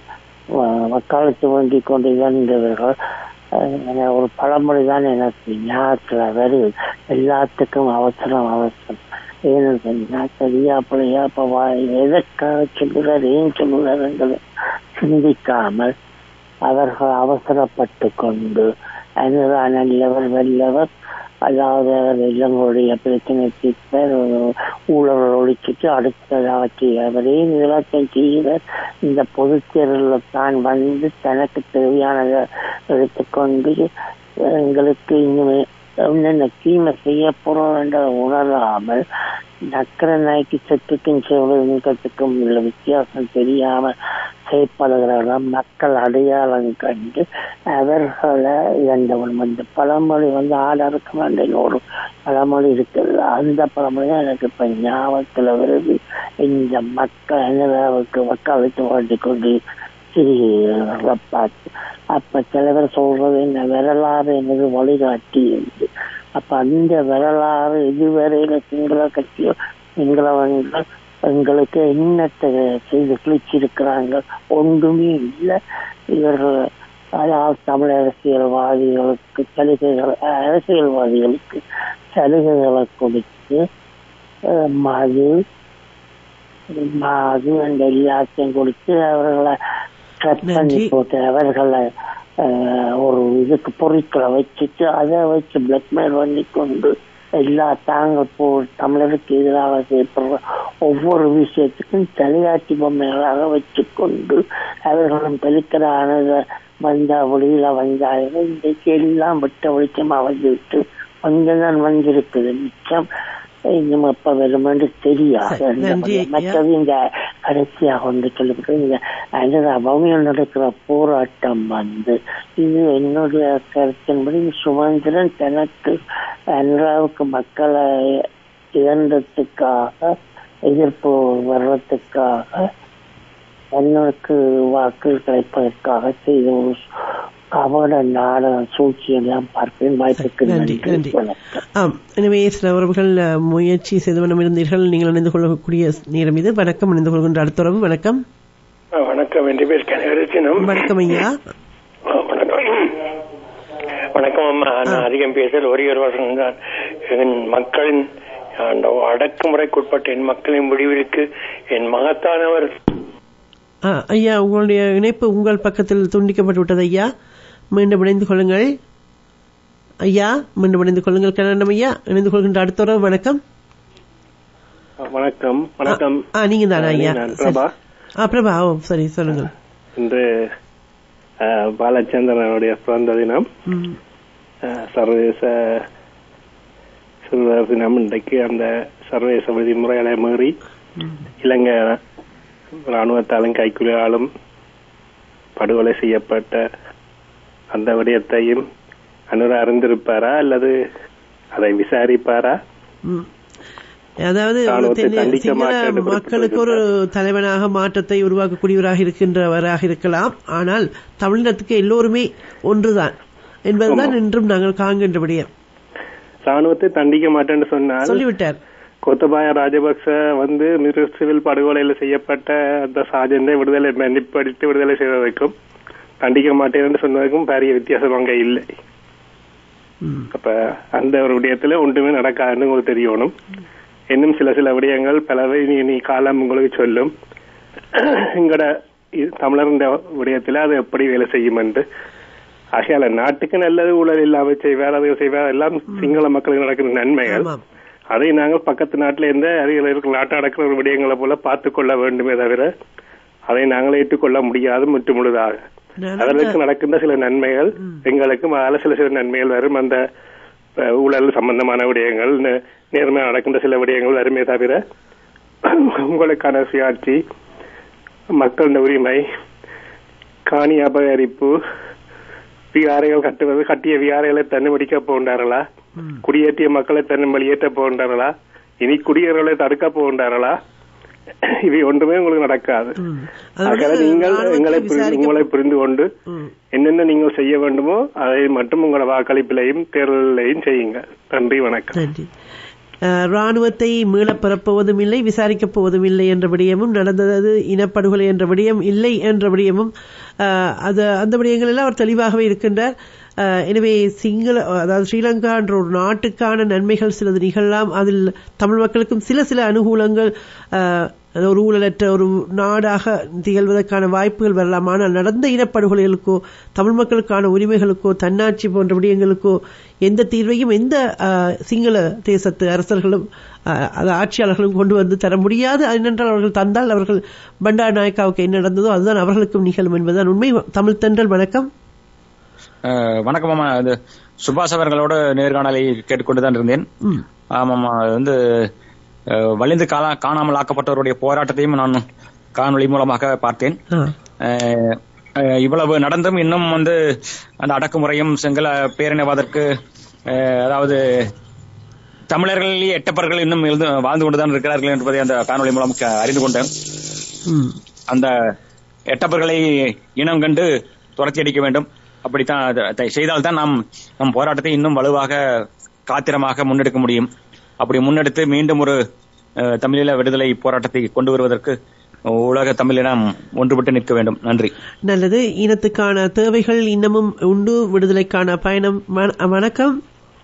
வ- வக்காலத்து வேண்டி கொண்டு இழந்தவர்கள் அஹ், என ஒரு பழமொழி தான் எனக்கு ஞாபகத்துல வருது எல்லாத்துக்கும் அவசரம் அவசரம் ஏன்னு சரியா பிள்ளையா இப்ப வா- எதற்காக சொல்லுறார் ஏன் சொல்லுறார் என்பதை சிந்திக்காமல் அவர்கள் அவசரப்பட்டு கொண்டு அதுதான் நல்லவர் வல்லவர் அதாவது அவர் இளங்களுடைய பிரச்சனை தீர்ப்பார் ஊழல் ஒழிச்சிட்டு அடுத்ததாக செய்யவரே நிலத்தை செய்கிறார் இந்த பொதுத் தேர்தலில் தான் வந்து தனக்கு தேவையானதை எடுத்துக்கொண்டு எங்களுக்கு இன்னும் என்னென்ன தீமை செய்ய போறோம் என்ற உணராமல் நக்கர நாய்க்கு செத்துக்கும் சிவலிங்கத்துக்கும் உள்ள வித்தியாசம் தெரியாம செயற்படுகிறவர்கள் மக்கள் அடையாளம் கண்டு அவர்களை இழந்தவன் இந்த பழமொழி வந்து ஆடருக்கு மண்டையில் ஒரு பழமொழி இருக்குது அந்த பழமொழி தான் எனக்கு இப்ப ஞாபகத்துல வருது இந்த மக்கள் என்னதாவுக்கு வக்காலத்து வாழ்ந்து கொண்டு சிறிய பார்த்து அப்ப சில பேர் சொல்றது என்ன வரலாறு என்பது வழிகாட்டி என்று அப்ப அந்த வரலாறு இதுவரையில சிங்கள கட்சியோ சிங்களவங்கள் எங்களுக்கு என்னத்தை செய்து கிழிச்சிருக்கிறாங்க ஒன்றுமே இல்லை இவர்கள் அதாவது தமிழ் அரசியல்வாதிகளுக்கு சலுகைகள் அரசியல்வாதிகளுக்கு சலுகைகளை கொடுத்து அஹ், மது மது அந்த எல்லாத்தையும் கொடுத்து அவர்களை ட்ரக் பண்ணி நன்றி. போட்டு அவர்களை அஹ், ஒரு இதுக்கு பொருட்களை வச்சுட்டு அதை வச்சு பிளாக்மெயில் பண்ணி கொண்டு எல்லா தாங்க போ தமிழருக்கு எதிராக செய்யப்படுற ஒவ்வொரு விஷயத்துக்கும் தலையாட்சி பொம்மைகளாக வச்சுக்கொண்டு அவர்களும் பெருக்கிறானத வந்தா ஒளியில வந்தார்கள் இன்றைக்கு எல்லாம் விட்ட வெளிச்சமா வந்துவிட்டு கொஞ்சம் தான் வந்திருக்குது மிச்சம் இன்னும் எப்ப வரும் என்று தெரியாது சரி, நன்றி ஐயா. மற்றது இந்த கடைசியாக வந்து சொல்லிவிட்டு இந்த அந்த பவுனியில் நடக்கிற போராட்டம் வந்து இது என்னுடைய கருத்தின்படி சுமந்திரன் தனக்கு அன்றாவுக்கு மக்களை இழந்ததுக்காக எதிர்ப்பு வர்றதுக்காக தன்னுக்கு வாக்கு கிடைப்பதற்காக செய்த ஒரு கபட நாடக சூழ்ச்சி எல்லாம் பார்ப்பேன் வாய்ப்புக்கு நன்றி நன்றி நன்றி வணக்கம் ஆம் எனவே சில உறவுகள் அஹ், முயற்சி செய்து வண்ணம் இருந்தீர்கள் நீங்கள் இணைந்து கொள்ளக்கூடிய நேரம் இது வணக்கம் இணைந்து கொள்கின்ற அடுத்த உறவு வணக்கம் ஆ, வணக்கம் என் பேர் கனகரத்தினம் வணக்கம் ஐயா ஆ, வணக்கம் வணக்கம் அம்மா நான் அதிகம் பேசல் ஒரே ஒரு வருஷம் தான் என் மக்களின் அந்த அடக்குமுறைக்குட்பட்ட என் மக்களின் முடிவிற்கு என் மகத்தானவர் ஆ, ஐயா உங்களுடைய இணைப்பு உங்கள் பக்கத்தில் துண்டிக்கப்பட்டு விட்டது ஐயா மீண்டும் இணைந்து கொள்ளுங்கள் ஐயா மீண்டும் இணைந்து கொள்ளுங்கள் கண்ணனம் ஐயா இணைந்து கொள்கின்ற அடுத்த உறவு வணக்கம் வணக்கம் வணக்கம் ஆ நீங்க தானே ஐயா நான் சரி. பிரபா. ஆ பிரபா ஓ சரி சொல்லுங்கள் இன்று ஆ, பாலச்சந்திரனுடைய பிறந்த தினம் ம், ஆ, சர்வதேச சிறுவர் தினம் இன்றைக்கு அந்த சர்வதேச விதிமுறைகளை மீறி ம். இலங்கை ராணுவத்தாலும் கைக்குலியாலும் படுகொலை செய்யப்பட்ட அந்த விடயத்தையும் அனுர அறிந்திருப்பாரா அல்லது அதை விசாரிப்பாரா ம். அதாவது ராணுவத்தை தென்னை- தண்டிக்க சிங்கள மாட்டேன் என்று மக்களுக்கு ஒரு தலைவனாக மாற்றத்தை உருவாக்கக்கூடியவராக இருக்கின்றவராக இருக்கலாம் ஆனால் தமிழினத்துக்கு எல்லோருமே ஒன்றுதான் என்பதுதான் இன்றும் நாங்கள் காண்கின்ற விடயம் ராணுவத்தை தண்டிக்க மாட்டேன்னு சொன்னால் சொல்லிவிட்டார் கோத்தபாய ராஜபக்ச வந்து மிரு சிவில் படுகொலையில் செய்யப்பட்ட அந்த சாஜனை விடுதலை மன்னிப்படுத்தி விடுதலை செய்வதற்கும் தண்டிக்க மாட்டேன் சொன்னதுக்கும் பெரிய வித்தியாசம் அங்க இல்லை ம். அப்ப அந்த ஒரு விடயத்துல ஒன்றுமே நடக்காதுன்னு உங்களுக்கு தெரியணும் இன்னும் சில சில விடயங்கள் பலவை நீ நீ காலம் உங்களுக்கு சொல்லும் எங்கட இ- தமிழர் இந்த விடயத்துல அது எப்படி வேலை செய்யும் என்று ஆகையால நாட்டுக்கு நல்லது ஊழல் இல்லாம செய்வார் அது செய்வார் எல்லாம் சிங்கள மக்களுக்கு நடக்கிற நன்மைகள் ஆமாம் அதை நாங்கள் பக்கத்து நாட்டில் இருந்த அருகில் இருக்கிற நாட்டு நடக்கிற ஒரு விடயங்களை போல பார்த்து கொள்ள வேண்டுமே தவிர அதை நாங்கள் ஏற்றுக்கொள்ள முடியாது முற்று முழுதாக நான் அவர்களுக்கு நடக்கின்ற சில நன்மைகள் எங்களுக்கும் அதில் சில சில நன்மைகள் வரும் அந்த அஹ், ஊழல் சம்பந்தமான விடயங்கள் நே- நேர்மையாக நடக்கின்ற சில விடயங்கள் வருமே தவிர உங்களுக்கான சுயாட்சி மக்களின் உரிமை காணி அபகரிப்பு விகாரைகள் கட்டுவது கட்டிய விகாரைகளை தன்னுமடிக்க போகின்றார்களா ம். குடியேற்றிய மக்களை தன்னும் வெளியேற்ற போகின்றார்களா இனி குடியேறலை தடுக்க போகின்றார்களா இவை ஒன்றுமே உங்களுக்கு நடக்காது ம். அதோட ஆகவே நீங்கள் ராணுவத்தை எங்களை புரிந்து- விசாரிக்க- உங்களை புரிந்து கொண்டு ம். என்னென்ன நீங்கள் செய்ய வேண்டுமோ அதை மட்டும் உங்களோட வாக்களிப்பிலையும் தேர்தலையும் செய்யுங்க நன்றி வணக்கம் நன்றி அஹ், ராணுவத்தை மீளப் பெறப்போவதும் இல்லை விசாரிக்கப் போவதும் இல்லை என்ற விடயமும் நடந்தது இனப்படுகொலை என்ற விடயம் இல்லை என்ற விடயமும் அஹ், அது அந்த விடயங்களில் அவர் தெளிவாகவே இருக்கின்றார் அஹ், எனவே சிங்கள அதாவது ஸ்ரீலங்கா என்ற ஒரு நாட்டுக்கான நன்மைகள் சிலது நிகழலாம் அதில் தமிழ் மக்களுக்கும் சில சில அனுகூலங்கள் அஹ், ஒரு ஊழலற்ற ஒரு நாடாக திகழ்வதற்கான வாய்ப்புகள் வரலாம் ஆனால் நடந்த இனப்படுகொலைகளுக்கோ தமிழ் மக்களுக்கான உரிமைகளுக்கோ தன்னாட்சி போன்ற விடயங்களுக்கோ எந்த தீர்வையும் எந்த அஹ், சிங்கள தேசத்து அரசர்களும் அஹ், அது ஆட்சியாளர்களும் கொண்டு வந்து தர முடியாது ஏனென்றால் அவர்கள் தந்தால் அவர்கள் பண்டார் நாயக்காவுக்கு என்ன நடந்ததோ அதுதான் அவர்களுக்கும் நிகழும் என்பதுதான் உண்மை தமிழ் தென்றல் வணக்கம் அஹ் வணக்கம் மாமா இது சுபாஷ் அவர்களோட நேர்காணலை கேட்டுக்கொண்டுதான் இருந்தேன் ம். ஆமாமா அது வந்து அஹ், வலிந்து காணா காணாமல் ஆக்கப்பட்டவருடைய போராட்டத்தையும் நான் காணொளி மூலமாக பார்த்தேன் ஆ. அஹ், அஹ், இவ்வளவு நடந்தும் இன்னும் வந்து அந்த அடக்குமுறையும் சிங்கள பேரினவாதற்கு அஹ், அதாவது தமிழர்களிலேயே எட்டப்பர்கள் இன்னும் எழுந்து வாழ்ந்து கொண்டுதான் இருக்கிறார்கள் என்பதை அந்த காணொளி மூலம் க- அறிந்து கொண்டேன் ம். அந்த எட்டப்பர்களை இனம் கண்டு துரத்தி அடிக்க வேண்டும் அப்படித்தான் அதை- அதை செய்தால்தான் நாம் நம் போராட்டத்தை இன்னும் வலுவாக காத்திரமாக முன்னெடுக்க முடியும் அப்படி முன்னெடுத்து மீண்டும் ஒரு அஹ், தமிழீழ விடுதலை போராட்டத்தை கொண்டு வருவதற்கு உலக தமிழினம் ஒன்றுபட்டு நிற்க வேண்டும் நன்றி நல்லது இனத்துக்கான தேவைகள் இன்னமும் உண்டு விடுதலைக்கான பயணம் வண- வணக்கம்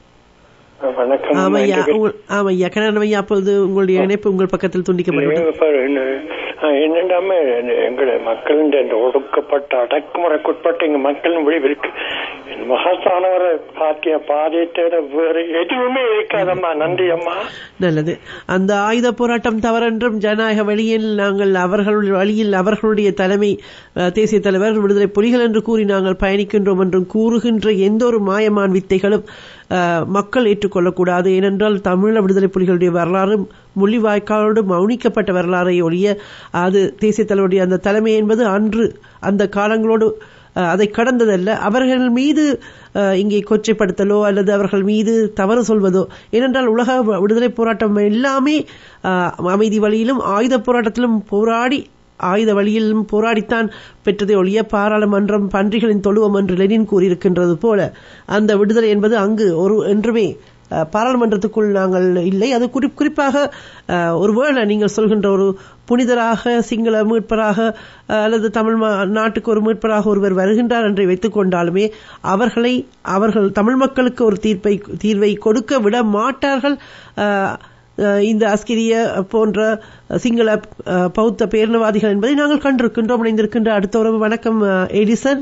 வணக்கம் ஆமையா உங்கள்- ஆமையா கண்ணன் ஐயா அப்போது உங்களுடைய இணைப்பு உங்கள் பக்கத்தில் துண்டிக்கப்பட்டது என்னண்டாம எங்களை மக்களின் இந்த ஒடுக்கப்பட்ட அடக்குமுறைக்குட்பட்ட எங்க மக்களின் விளைவிற்கு மகாஸ்தானவரை பாத்திய பாதித்தோட வேறு எதுவுமே இருக்காதம்மா நன்றி அம்மா நல்லது அந்த ஆயுத போராட்டம் தவறென்றும் ஜனநாயக வழியில் நாங்கள் அவர்கள் வழியில் அவர்களுடைய தலைமை அஹ், தேசிய தலைவர் விடுதலை புலிகள் என்று கூறி நாங்கள் பயணிக்கின்றோம் என்றும் கூறுகின்ற எந்த ஒரு மாயமான் வித்தைகளும் அஹ், மக்கள் ஏற்றுக்கொள்ளக்கூடாது ஏனென்றால் தமிழ விடுதலை புலிகளுடைய வரலாறு முள்ளிவாய்க்காலோடு மௌனிக்கப்பட்ட வரலாறை ஒழிய அது தேசிய தலைவருடைய அந்த தலைமை என்பது அன்று அந்த காலங்களோடு அஹ், அதை கடந்ததல்ல அவர்கள் மீது அஹ், இங்கே கொச்சைப்படுத்தலோ அல்லது அவர்கள் மீது தவறு சொல்வதோ ஏனென்றால் உலக வ- விடுதலை போராட்டம் எல்லாமே அஹ், அமைதி வழியிலும் ஆயுத போராட்டத்திலும் போராடி ஆயுத வழியிலும் போராடித்தான் பெற்றதை ஒழிய பாராளுமன்றம் பன்றிகளின் தொழுவம் என்று லெனின் கூறியிருக்கின்றது போல அந்த விடுதலை என்பது அங்கு ஒரு என்றுமே அஹ், பாராளுமன்றத்துக்குள் நாங்கள் இல்லை அது குறி குறிப்பாக அஹ், ஒருவேளை நீங்கள் சொல்கின்ற ஒரு புனிதராக சிங்கள மீட்பராக அஹ், அல்லது தமிழ் மா- நாட்டுக்கு ஒரு மீட்பராக ஒருவர் வருகின்றார் என்று வைத்துக் கொண்டாலுமே அவர்களை அவர்கள் தமிழ் மக்களுக்கு ஒரு தீர்ப்பை தீர்வை கொடுக்க விட மாட்டார்கள் அஹ், அஹ், இந்த அஸ்கிரிய போன்ற சிங்கள அஹ், பௌத்த பேரினவாதிகள் என்பதை நாங்கள் கண்டிருக்கின்றோம் இணைந்திருக்கின்ற அடுத்த உறவு வணக்கம் அஹ், எடிசன்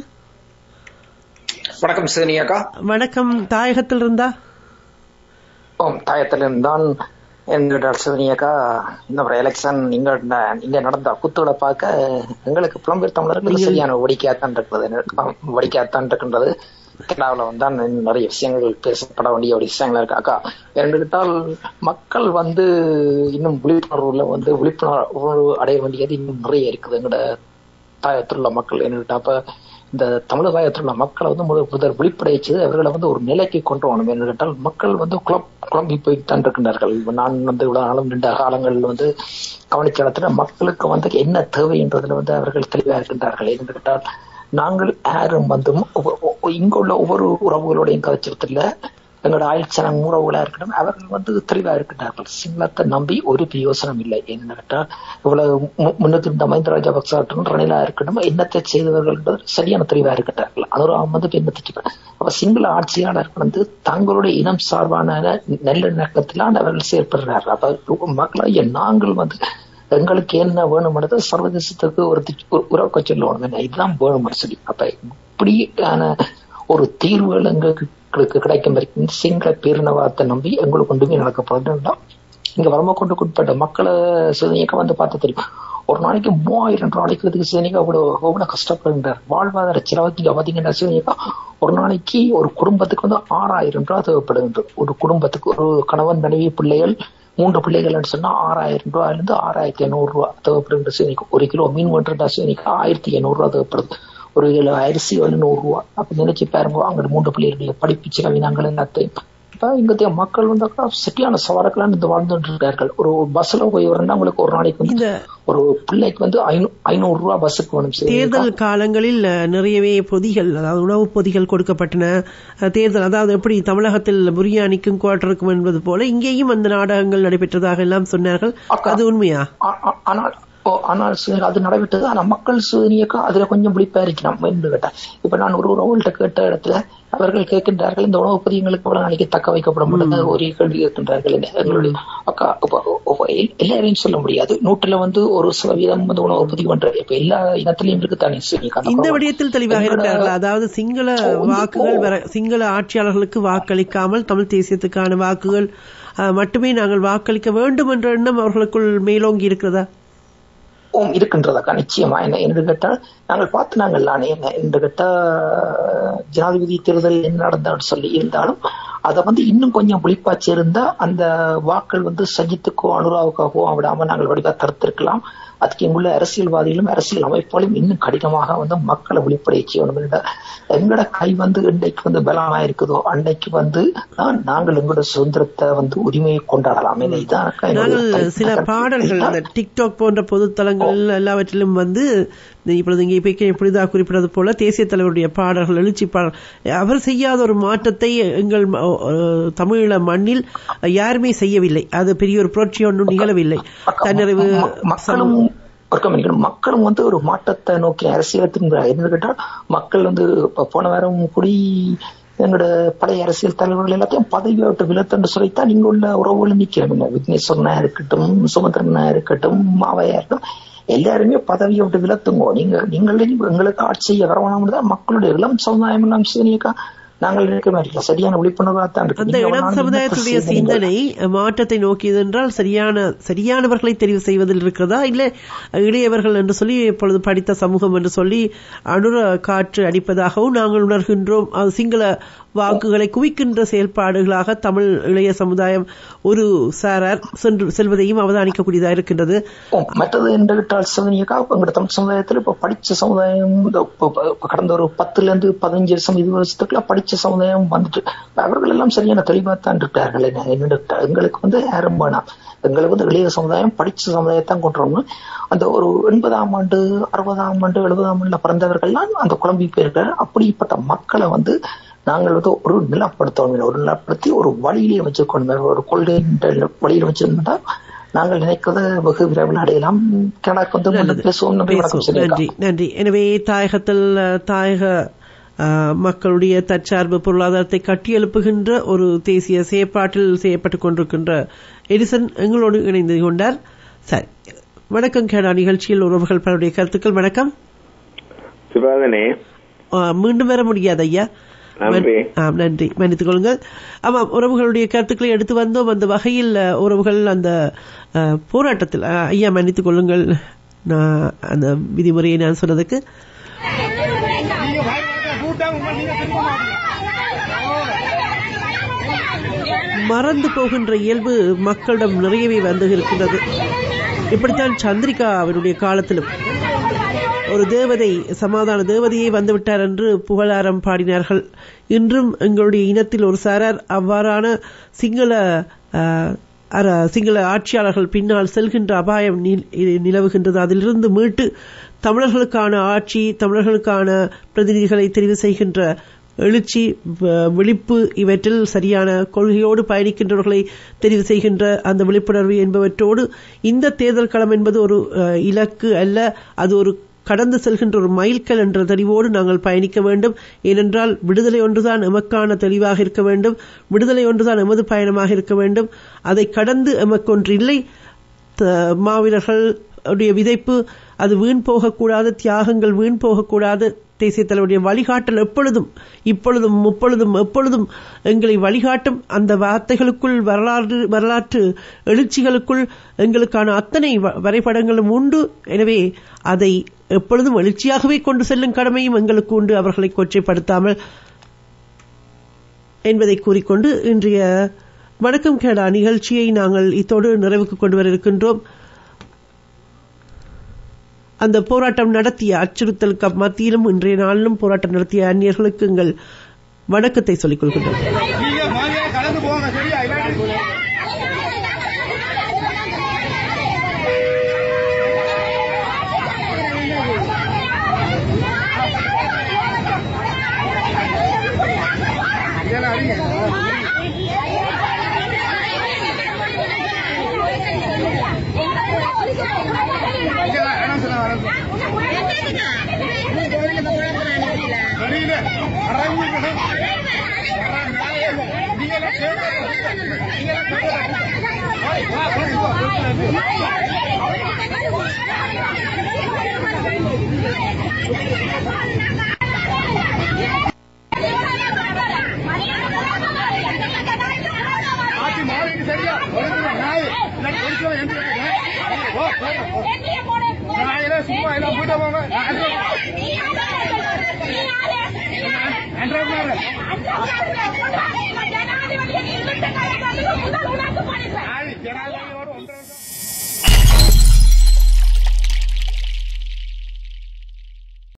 வணக்கம் சிவனி அக்கா வணக்கம் தாயகத்தில் இருந்தா ஓம் தாயத்திலிருந்தான் என்கிட்ட சிவனி அக்கா இந்த ஒரு எலெக்ஷன் இங்க ந- இங்க நடந்த குத்துகளை பார்க்க எங்களுக்கு புலம்பெயர் தமிழர்களுக்கு சரியான வடிக்கையாத்தான் இருக்கிறது வடிக்கையாத்தான் இருக்கின்றது கனடாவில் வந்தான் நிறைய விஷயங்கள் பேசப்பட வேண்டிய ஒரு விஷயங்கள் இருக்கு அக்கா என்று கேட்டால் மக்கள் வந்து இன்னும் விழிப்புணர்வுல வந்து விழிப்புணர்வு அடைய வேண்டியது இன்னும் நிறைய இருக்குது எங்கட தாயத்தில் உள்ள மக்கள் என்னட்டா அப்ப இந்த தமிழகாயத்தில் உள்ள மக்களை வந்து முதல் முதல் விழிப்படைச்சு அவர்களை வந்து ஒரு நிலைக்கு கொண்டு வரணும் என்று கேட்டால் மக்கள் வந்து குழப் குழம்பி போய்த்தான் இருக்கின்றார்கள் இப்ப நான் வந்து இவ்வளவு நாளும் ரெண்டு காலங்களில் வந்து கவனிச்ச இடத்துல மக்களுக்கு வந்து என்ன தேவை என்றதுல வந்து அவர்கள் தெளிவாக இருக்கின்றார்கள் என்று கேட்டால் நாங்கள் யாரும் வந்து ஒவ்வொ- ஒ- இங்குள்ள ஒவ்வொரு உறவுகளோடையும் கதைச்சிடத்துல எங்களோட ஆயுட்சனம் உறவுகளா இருக்கட்டும் அவர்கள் வந்து தெளிவா இருக்கின்றார்கள் சிங்களத்தை நம்பி ஒரு பிரயோசனம் இல்லை என்ன கேட்டால் இவ்வளவு மு- முன்னுக்கு இருந்த மஹிந்த ராஜபக்ச இருக்கட்டும் ரணிலா இருக்கட்டும் என்னத்தை செய்தவர்கள் என்பது சரியான தெளிவா இருக்கின்றார்கள் அனுராம் வந்து என்னத்தை அப்ப சிங்கள ஆட்சியாளர்கள் வந்து தங்களுடைய இனம் சார்பான நல்லிணக்கத்திலான அவர்கள் செயற்படுறார்கள் அப்ப மக்களாகிய நாங்கள் வந்து எங்களுக்கு என்ன வேணும்ன்றது சர்வதேசத்துக்கு ஒரு தி- ஒரு உறக்க சொல்லணும் என்ன இதுதான் வேணும்னு சொல்லி அப்ப இப்படியான ஒரு தீர்வுகள் எங்களுக்கு கிடைக்கும் வரைக்கும் சிங்கள பேரினவாதத்தை நம்பி எங்களுக்கு ஒன்றுமே நடக்க போறதுன்னா இங்க வரம்ப கொண்டு உட்பட்ட மக்களை சிவனியக்கம் வந்து பார்த்து தெரியும் ஒரு நாளைக்கு மூவாயிரம் ரூபாய் அடைக்கிறதுக்கு சிவனியக்கா அவ்வளவு அவ்வளவு கஷ்டப்படுகின்றார் வாழ்வாதார செலவுக்கு இங்க பாத்தீங்கன்னா சிவனியக்கா ஒரு நாளைக்கு ஒரு குடும்பத்துக்கு வந்து ஆறாயிரம் ரூபாய் தேவைப்படுகின்றது ஒரு குடும்பத்துக்கு ஒரு கணவன் மனைவி பிள்ளைகள் மூன்று பிள்ளைகள்னு சொன்னா ஆறாயிரம் ரூபாயில இருந்து ஆறாயிரத்தி ஐநூறு ரூபாய் தேவைப்படுகின்ற சிவனிக்கு ஒரு கிலோ மீன் வெட்டுறா சிவனிக்கு ஆயிரத்தி ஐநூறு ரூபாய் தேவைப்படுது ஒரு கிலோ அரிசி வந்து நூறு ரூபாய் அப்ப நினைச்சு பாருங்க அங்க மூன்று பிள்ளைகளுடைய படிப்பு செலவினங்கள் எல்லாத்தையும் இப்ப இங்கத்தைய மக்கள் வந்தாக்கா சரியான சவாலுக்கெல்லாம் இந்த வாழ்ந்துட்டு இருக்கார்கள் ஒரு பஸ்ல போய் வரணும்னா உங்களுக்கு ஒரு நாளைக்கு வந்து ஒரு பிள்ளைக்கு வந்து ஐநூ- ஐநூறு ரூபாய் பஸ்ஸுக்கு வேணும் சரி தேர்தல் காலங்களில் அஹ், நிறையவே பொதிகள் அதாவது உணவுப் பொதிகள் கொடுக்கப்பட்டன அஹ், தேர்தல் அதாவது எப்படி தமிழகத்தில் பிரியாணிக்கும் குவார்டருக்கும் என்பது போல இங்கேயும் அந்த நாடகங்கள் நடைபெற்றதாக எல்லாம் சொன்னார்கள் அது உண்மையா ஆ- ஆ- ஆனால் ஓ, ஆனால் சரி, அது நடைபெற்றது ஆனா மக்கள் சுதனியக்கா அதுல கொஞ்சம் விழிப்பா இருக்கணும் என்று கேட்டேன் இப்ப நான் ஒரு உறவுகள்ட்ட கேட்ட இடத்துல அவர்கள் கேட்கின்றார்கள் இந்த உணவு பதியங்களுக்கு எவ்வளவு நாளைக்கு தக்க வைக்கப்பட முடியாது ஒரே கேள்வி கேட்கின்றார்கள் என்ன எங்களுடைய அக்கா இப்ப இப்ப எல்- எல்லாரையும் சொல்ல முடியாது நூற்றுல வந்து ஒரு சதவீதம் வந்து உணவு பதிவு பண்றது இப்ப எல்லா இனத்திலையும் இருக்கு தானே சரி, அந்த இந்த குறைபாடு. விடயத்தில் தெளிவாக எங்களோட- இருக்கிறார்கள் அதாவது சிங்கள வாக்குகள் வர சிங்கள ஆட்சியாளர்களுக்கு வாக்களிக்காமல் தமிழ் தேசியத்துக்கான வாக்குகள் அஹ், மட்டுமே நாங்கள் வாக்களிக்க வேண்டும் என்ற எண்ணம் அவர்களுக்குள் மேலோங்கி இருக்கிறதா ஓம் இருக்கின்றதாக்கா நிச்சயமா என்ன என்று கேட்டால் நாங்கள் பார்த்து நாங்கள் நானே என்ன என்று கேட்டா ஜனாதிபதி தேர்தல் என்ன நடந்தான்னு சொல்லி இருந்தாலும் அதை வந்து இன்னும் கொஞ்சம் விழிப்பாச்சு இருந்தா அந்த வாக்கள் வந்து சஜித்துக்கோ அனுராவுக்காகவோ விடாம நாங்கள் வடிவா தடுத்திருக்கலாம் அதுக்கு இங்குள்ள அரசியல்வாதிகளும் அரசியல் அமைப்புகளும் இன்னும் கடினமாக வந்து மக்களை விழிப்படைய செய்யணும் என்ற எங்களோட கை வந்து இன்றைக்கு வந்து பலமா இருக்குதோ அன்னைக்கு வந்து தான் நாங்கள் எங்களோட சுதந்திரத்தை வந்து உரிமையை கொண்டாடலாம் என்ன இதான் அக்கா என்னுடைய நாங்கள் தனிப்பட்ட சில கருத்து. பாடல்கள் அந்த டிக்டாக் போன்ற பொதுத்தளங்கள் எல்லாவற்றிலும் வந்து இப்பொழுது இங்கே இப்ப புரிதா குறிப்பிட்டது போல தேசிய தலைவருடைய பாடல்கள் எழுச்சி பாடல் அவர் செய்யாத ஒரு மாற்றத்தை எங்கள் ம- அஹ், தமிழ மண்ணில் யாருமே செய்யவில்லை அது பெரிய ஒரு புரட்சி ஒன்றும் நிகழவில்லை தன்னிறைவு மக்களும் ஒரு கம்யூனிக்கணும் மக்களும் வந்து ஒரு மாற்றத்தை நோக்கி அரசியல் திரும்புகிறார் என்ன கேட்டால் மக்கள் வந்து இப்ப போன வாரம் கூடி எங்களோட பழைய அரசியல் தலைவர்கள் எல்லாத்தையும் பதவியை விட்டு விலத்தன்று சொல்லித்தான் இங்க உள்ள உறவுகள் நிக்கிறோம் விக்னேஸ்வரனா இருக்கட்டும் சுமந்திரனா இருக்கட்டும் மாவையா இருக்கட்டும் எல்லாருமே பதவியை விட்டு விலத்துங்கோ நீங்க நீங்களே எங்களுக்கு ஆட்சி செய்ய வரவணும் தான் மக்களுடைய இளம் சமுதாயம் எல்லாம் சீனியக்கா நாங்கள் இருக்க மாதிரி சரியான விழிப்புணர்வாக தான் இருக்கு அந்த நீங்க இளம் வேணாலும் சமுதாயத்துடைய இந்த பிரச்சனையை சிந்தனை மாற்றத்தை நோக்கியது என்றால் சரியான சரியானவர்களை தெரிவு செய்வதில் இருக்கிறதா இல்ல இளையவர்கள் என்று சொல்லி இப்பொழுது படித்த சமூகம் என்று சொல்லி அனுர காற்று அடிப்பதாகவும் நாங்கள் உணர்கின்றோம் அது சிங்கள வாக்குகளை குவிக்கின்ற செயல்பாடுகளாக தமிழ் இளைய சமுதாயம் ஒரு சாரார் சென்று செல்வதையும் அவதானிக்கக்கூடியதாக இருக்கின்றது ஓ, மற்றது என்று விட்டால் சிவனியக்கா எங்களோட தமிழ் சமுதாயத்துல இப்ப படிச்ச சமுதாயம் இந்த இப்ப- இப்ப- இப்ப கடந்த ஒரு பத்துல இருந்து பதினஞ்சு வருஷம் இருபது வருஷத்துக்குள்ள படிச்ச சமுதாயம் வந்துட்டு அவர்கள் எல்லாம் சரியான தெளிவாத்தான் இருக்கார்கள் என்ன என்னோட த- எங்களுக்கு வந்து யாரும் வேணாம் எங்களுக்கு வந்து இளைய சமுதாயம் படிச்ச சமுதாயத்தான் கொண்டு வரணும் அந்த ஒரு எண்பதாம் ஆண்டு அறுபதாம் ஆண்டு எழுபதாம் ஆண்டுல பிறந்தவர்கள்லாம் அந்த குழம்பி போயிருக்காங்க அப்படிப்பட்ட மக்களை வந்து நாங்கள் வந்து ஒரு நிலப்படுத்தணும் ஒரு நிலப்படுத்தி ஒரு வழியிலே வச்சுக்கணும் ஒரு கொள்கை வழியில வச்சிருந்தா நாங்கள் நினைக்கிறத வெகு விரைவில் அடையலாம் கனடாக்கு வந்து முன்ன பேசுவோம் நன்றி வணக்கம் பேசுவோம். சரியா நன்றி நன்றி எனவே தாயகத்தில் அஹ், தாயக அஹ், மக்களுடைய தற்சார்பு பொருளாதாரத்தை கட்டியெழுப்புகின்ற ஒரு தேசிய செயற்பாட்டில் செய்யப்பட்டுக் கொண்டிருக்கின்ற எடிசன் எங்களோடு இணைந்து கொண்டார் சரி வணக்கம் கேடா நிகழ்ச்சியில் உறவுகள் பலருடைய கருத்துக்கள் வணக்கம் சிவாதனே அஹ், மீண்டும் வர முடியாது ஐயா நன்றி. ஆம் நன்றி மன்னித்துக் கொள்ளுங்கள் ஆமாம் உறவுகளுடைய கருத்துக்களை எடுத்து வந்தோம் அந்த வகையில் அஹ், உறவுகள் அந்த அஹ், போராட்டத்தில் அஹ், ஐயா மன்னித்துக் கொள்ளுங்கள் நான் அந்த விதிமுறையை நான் சொன்னதுக்கு மறந்து போகின்ற இயல்பு மக்களிடம் நிறையவே வந்து இருக்கின்றது இப்படித்தான் சந்திரிகா அவருடைய காலத்திலும் ஒரு தேவதை சமாதான தேவதையே வந்துவிட்டார் என்று புகழாரம் பாடினார்கள் இன்றும் எங்களுடைய இனத்தில் ஒரு சாரார் அவ்வாறான சிங்கள அஹ், அர- சிங்கள ஆட்சியாளர்கள் பின்னால் செல்கின்ற அபாயம் நில்- நிலவுகின்றது அதிலிருந்து மீட்டு தமிழர்களுக்கான ஆட்சி தமிழர்களுக்கான பிரதிநிதிகளை தெரிவு செய்கின்ற எழுச்சி வ- விழிப்பு இவற்றில் சரியான கொள்கையோடு பயணிக்கின்றவர்களை தெரிவு செய்கின்ற அந்த விழிப்புணர்வு என்பவற்றோடு இந்த தேர்தல் களம் என்பது ஒரு அஹ், இலக்கு அல்ல அது ஒரு கடந்து செல்கின்ற ஒரு மைல்கல் என்ற தெளிவோடு நாங்கள் பயணிக்க வேண்டும் ஏனென்றால் விடுதலை ஒன்றுதான் எமக்கான தெளிவாக இருக்க வேண்டும் விடுதலை ஒன்றுதான் எமது பயணமாக இருக்க வேண்டும் அதை கடந்து எமக்கொன்று இல்லை த- மாவீரர்கள் உடைய விதைப்பு அது வீண் போகக்கூடாது தியாகங்கள் வீண் போகக்கூடாது தேசிய தலைவருடைய வழிகாட்டல் எப்பொழுதும் இப்பொழுதும் முப்பொழுதும் எப்பொழுதும் எங்களை வழிகாட்டும் அந்த வார்த்தைகளுக்குள் வரலாறு வரலாற்று எழுச்சிகளுக்குள் எங்களுக்கான அத்தனை வ- வரைபடங்களும் உண்டு எனவே அதை எப்பொழுதும் எழுச்சியாகவே கொண்டு செல்லும் கடமையும் எங்களுக்கு உண்டு அவர்களை கொச்சைப்படுத்தாமல் என்பதை கூறிக்கொண்டு இன்றைய வணக்கம் கேடா நிகழ்ச்சியை நாங்கள் இத்தோடு நிறைவுக்கு கொண்டு வர இருக்கின்றோம் அந்த போராட்டம் நடத்திய அச்சுறுத்தலுக்கு மத்தியிலும் இன்றைய நாளிலும் போராட்டம் நடத்திய அந்நியர்களுக்கு எங்கள் வணக்கத்தை சொல்லிக் கொள்கின்றோம் நீங்க வாங்க, கலந்து போ சரியில்லை அரங்கிக்கணும் நீங்களாம் ஆட்சி மாறிட்டு சரியா ஒழுங்குற நாய் இல்லாட்டி பொடிச்சவன் எந்த ஓ நாயில சும்மா எல்லாம் போயிட்டு போங்க அன்றாம்